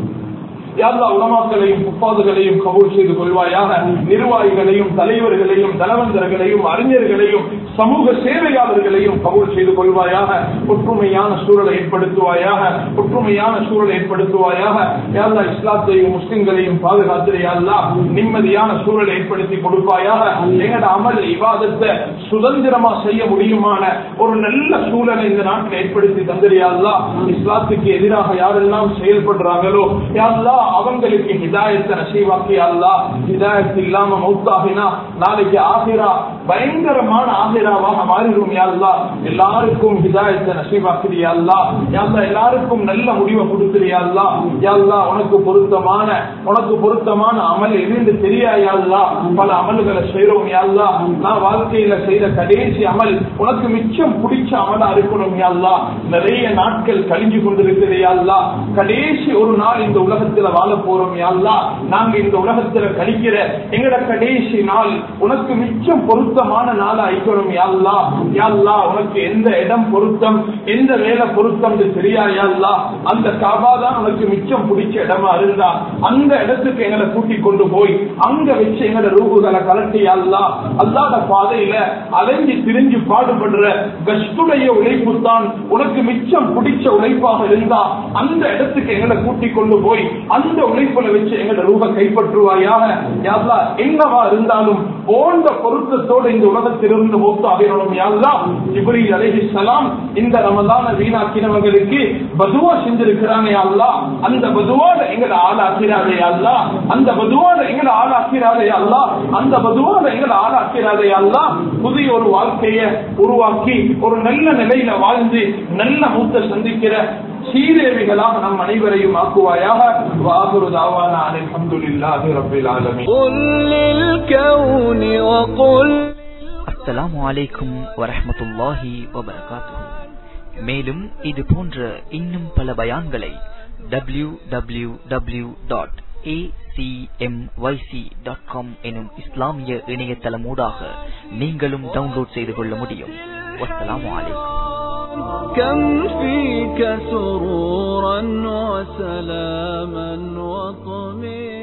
யாழ்லா உலமாக்களையும் புப்பாதுகளையும் கபூல் செய்து கொள்வாயாக நிர்வாகிகளையும் தலைவர்களையும் தனவந்தர்களையும் அறிஞர்களையும் சமூக சேவையாளர்களையும் கபூல் செய்து கொள்வாயாக ஒற்றுமையான சூழலை ஏற்படுத்துவாயாக ஒற்றுமையான சூழலை ஏற்படுத்துவாயாக யாழ்லா இஸ்லாத்தையும் முஸ்லிம்களையும் பாதுகாத்திரையாள்லா நிம்மதியான சூழலை ஏற்படுத்தி கொடுப்பாயாக எங்கட அமல் இவாதத்தை சுதந்திரமா செய்ய முடியுமான ஒரு நல்ல சூழலை இந்த நாட்டில் ஏற்படுத்தி தந்திரியாள்லா இஸ்லாத்துக்கு எதிராக யாரெல்லாம் செயல்படுறாங்களோ யாரெல்லாம் அவங்களுக்கு ஹிதாயத்தை நசீவாக்கி அல்லா ஹிதாயத் இல்லாம மௌத்தாகினா நாளைக்கு ஆகிரா பயங்கரமான ஆகிராவாக மாறிடும் யாழ்லா எல்லாருக்கும் ஹிதாயத்தை நசீவாக்கிறியா அல்லா யாழ்லா எல்லாருக்கும் நல்ல முடிவை கொடுக்கிறியா அல்லா யாழ்லா உனக்கு பொருத்தமான உனக்கு பொருத்தமான அமல் எதுன்னு தெரியாயாள்லா பல அமல்களை செய்யறோம் யாழ்லா நான் வாழ்க்கையில செய்த கடைசி அமல் உனக்கு மிச்சம் பிடிச்ச அமலா இருக்கணும் யாழ்லா நிறைய நாட்கள் கழிஞ்சு கொண்டிருக்கிறது யாழ்லா கடைசி ஒரு நாள் இந்த உலகத்துல வாழ போறோம் யாழ்லா நாங்க இந்த உலகத்துல கழிக்கிற எங்கட கடைசி நாள் உனக்கு மிச்சம் பொருத்தமான நாளா ஐக்கணும் யாழ்லா யாழ்லா உனக்கு எந்த இடம் பொருத்தம் எந்த வேலை பொருத்தம் தெரியா யாழ்லா அந்த காபா தான் உனக்கு மிச்சம் பிடிச்ச இடமா இருந்தா அந்த இடத்துக்கு எங்களை கூட்டி கொண்டு போய் அங்க வச்சு எங்கட ரூபுகளை கலட்டி யாழ்லா அல்லாத பாதையில அலைஞ்சு திரிஞ்சு பாடுபடுற கஷ்டுடைய உழைப்பு தான் உனக்கு மிச்சம் பிடிச்ச உழைப்பாக இருந்தா அந்த இடத்துக்கு எங்களை கூட்டி கொண்டு போய் அந்த உழைப்புல வச்சு எங்களோட ரூப கைப்பற்றுவாயாக யாருலா என்னவா இருந்தாலும் போன்ற பொருத்தத்தோடு இந்த உலகத்திலிருந்து மூத்து அகையணும் யாருலா இப்படி அழகி சலாம் இந்த ரமதான வீணாக்கினவர்களுக்கு பதுவா செஞ்சிருக்கிறானே அல்லா அந்த பதுவால எங்களை ஆளாக்கிறாரே அல்லா அந்த பதுவால எங்களை ஆளாக்கிறாரே அல்லா அந்த பதுவால எங்களை ஆளாக்கிறாரே அல்லா புதிய ஒரு வாழ்க்கையை உருவாக்கி ஒரு நல்ல நிலையில வாழ்ந்து நல்ல மூத்த சந்திக்கிற சீதேவிகளாக நம் அனைவரையும் ஆக்குவாயாக வாகுரு தாவான அல்ஹம்துலில்லாஹி ரப்பில் ஆலமீன் قل للكون وقل அஸ்ஸலாமு அலைக்கும் வரஹ்மத்துல்லாஹி வபரகாத்துஹு மேலும் இது போன்ற இன்னும் பல பயான்களை டபிள்யூ டபிள்யூ டபிள்யூ டாட் எனும் இஸ்லாமிய இணையதளமூடாக நீங்களும் டவுன்லோட் செய்து கொள்ள முடியும் வஸ்ஸலாமு அலைக்கும் كم فيك سرورا وسلاما وطمئنا